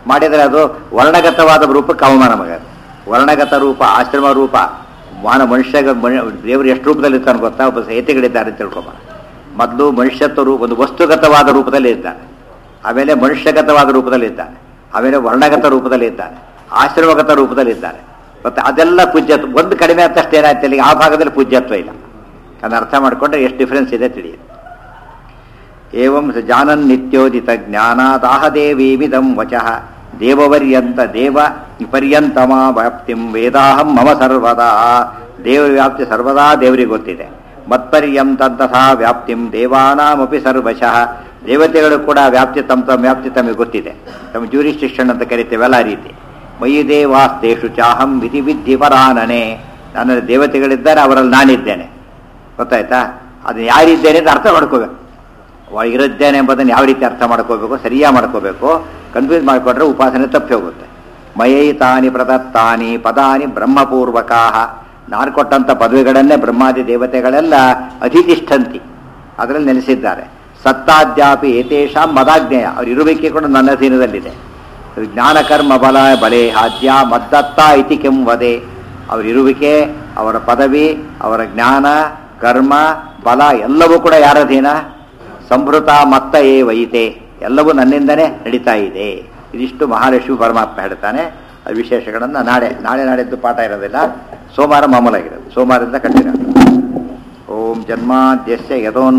ಮಾಡಿದರೆ ಅದು ವರ್ಣಗತವಾದ ರೂಪಕ್ಕೆ ಅವಮಾನ ಮಗ ವರ್ಣಗತ ರೂಪ ಆಶ್ರಮ ರೂಪ ಮಾನ ಮನುಷ್ಯ ದೇವರು ಎಷ್ಟು ರೂಪದಲ್ಲಿ ಇರ್ತಾನೆ ಗೊತ್ತಾ ಒಬ್ಬ ಸೇತಿಗಳಿದ್ದಾರೆ ಅಂತ ತಿಳ್ಕೊಬ ಮೊದಲು ಮನುಷ್ಯತ್ವ ರೂಪ ಒಂದು ವಸ್ತುಗತವಾದ ರೂಪದಲ್ಲಿ ಇದ್ದಾನೆ ಆಮೇಲೆ ಮನುಷ್ಯಗತವಾದ ರೂಪದಲ್ಲಿ ಇದ್ದಾನೆ ಆಮೇಲೆ ವರ್ಣಗತ ರೂಪದಲ್ಲಿ ಇದ್ದಾನೆ ಆಶ್ರಮಗತ ರೂಪದಲ್ಲಿ ಇದ್ದಾನೆ ಮತ್ತೆ ಅದೆಲ್ಲ ಪೂಜ್ಯತ್ವ ಒಂದು ಕಡಿಮೆ ಆದ ತಕ್ಷಣ ಏನಾಯ್ತು ಅಲ್ಲಿಗೆ ಆ ಭಾಗದಲ್ಲಿ ಪೂಜ್ಯತ್ವ ಇಲ್ಲ ಅದನ್ನ ಅರ್ಥ ಮಾಡಿಕೊಂಡ್ರೆ ಎಷ್ಟು ಡಿಫರೆನ್ಸ್ ಇದೆ ತಿಳಿಯುತ್ತೆ ಏವಂ ಸ ಜಾನನ್ ನಿತ್ಯೋದಿತ ಜ್ಞಾನಾದಾಹದೇವೀಮಿದಂ ವಚಃ ದೇವವರ್ಯಂತ ದೇವ ಪರ್ಯಂತಮ ವ್ಯಾಪ್ತಿಂ ವೇದಾಹಂ ಮಮ ಸರ್ವದಾ ದೇವರ ವ್ಯಾಪ್ತಿ ಸರ್ವದಾ ದೇವರಿಗೆ ಗೊತ್ತಿದೆ ಮತ್ಪರ್ಯಂತಂತಹ ವ್ಯಾಪ್ತಿಂ ದೇವಾನಾಮಪಿ ಸರ್ವಶಃ ದೇವತೆಗಳು ಕೂಡ ವ್ಯಾಪ್ತಿ ತಮ್ಮ ತಮ್ಮ ವ್ಯಾಪ್ತಿ ತಮಗೆ ಗೊತ್ತಿದೆ ತಮ್ಮ ಜೂರಿಸ್ಟಿಕ್ಷನ್ ಅಂತ ಕರಿತೇವಲ್ಲ ಆ ರೀತಿ ಮಯಿ ದೇವಾಸ್ತೇಷು ಚಾಹಂ ವಿಧಿ ವಿಧಿ ಪರಾನನೆ ನನ್ನ ದೇವತೆಗಳಿದ್ದಾರೆ ಅವರಲ್ಲಿ ನಾನಿದ್ದೇನೆ ಗೊತ್ತಾಯ್ತಾ ಅದನ್ನ ಯಾರಿದ್ದೇನೆ ಅಂತ ಅರ್ಥ ಮಾಡ್ಕೋಬೇಕು ಒಳಗಿರುತ್ತೇನೆ ಎಂಬುದನ್ನು ಯಾವ ರೀತಿ ಅರ್ಥ ಮಾಡ್ಕೋಬೇಕು ಸರಿಯಾಗಿ ಮಾಡ್ಕೋಬೇಕು ಕನ್ಫ್ಯೂಸ್ ಮಾಡಿಕೊಂಡ್ರೆ ಉಪಾಸನೆ ತಪ್ಪಿ ಹೋಗುತ್ತೆ ಮಯೈತಾನಿ ಪ್ರದತ್ತಾನಿ ಪದಾನಿ ಬ್ರಹ್ಮಪೂರ್ವಕಾಹ ನಾನು ಕೊಟ್ಟಂಥ ಪದವಿಗಳನ್ನೇ ಬ್ರಹ್ಮಾದಿ ದೇವತೆಗಳೆಲ್ಲ ಅಧಿತಿಷ್ಠಂತಿ ಅದರಲ್ಲಿ ನೆಲೆಸಿದ್ದಾರೆ ಸತ್ತಾದ್ಯಾಪಿ ಏತೇಷಾಂ ಮದಾಜ್ಞೇಯ ಅವ್ರ ಇರುವಿಕೆ ಕೂಡ ನನ್ನ ಅಧೀನದಲ್ಲಿದೆ ಜ್ಞಾನಕರ್ಮ ಬಲ ಬಲೆ ಹಾದ್ಯ ಮದ್ದತ್ತ ಇತಿ ಕೆಂ ವದೆ ಅವರ ಇರುವಿಕೆ ಅವರ ಪದವಿ ಅವರ ಜ್ಞಾನ ಕರ್ಮ ಬಲ ಎಲ್ಲವೂ ಕೂಡ ಯಾರ ಅಧೀನ ಸಂಭೃತ ಮತ್ತ ಏ ವೈತೆ ಎಲ್ಲವೂ ನನ್ನಿಂದನೇ ನಡೀತಾ ಇದೆ ಇದಿಷ್ಟು ಮಹಾಲಕ್ಷ್ಮಿ ಪರಮಾತ್ಮ ಹೇಳ್ತಾನೆ ಅದು ವಿಶೇಷಗಳನ್ನು ನಾಳೆ ನಾಳೆ ನಾಳೆದ್ದು ಪಾಠ ಇರೋದಿಲ್ಲ ಸೋಮವಾರ ಮಾಮೂಲಾಗಿರೋದು ಸೋಮವಾರದಿಂದ ಕಂಟಿನ್ಯೂ ಓಂ ಜನ್ಮಾದ್ಯಸ್ಯ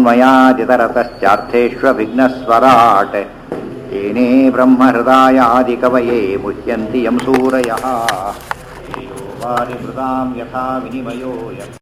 ಯದೋನ್ಮಯಾದಿತರತಶ್ಚಾರ್ಥೇಷ್ವಭಿಘ್ನಸ್ವರಾಟ್ ಏನೇ ಬ್ರಹ್ಮಹೃದಾಯಾದಿಕವಯೇ ಮುಹ್ಯಂತಿ ಯಂ ಸೂರಯಃ ವಾರಿ ಮೃದಾಂ ಯಥಾ ವಿನಿಮಯೋ ಯತ್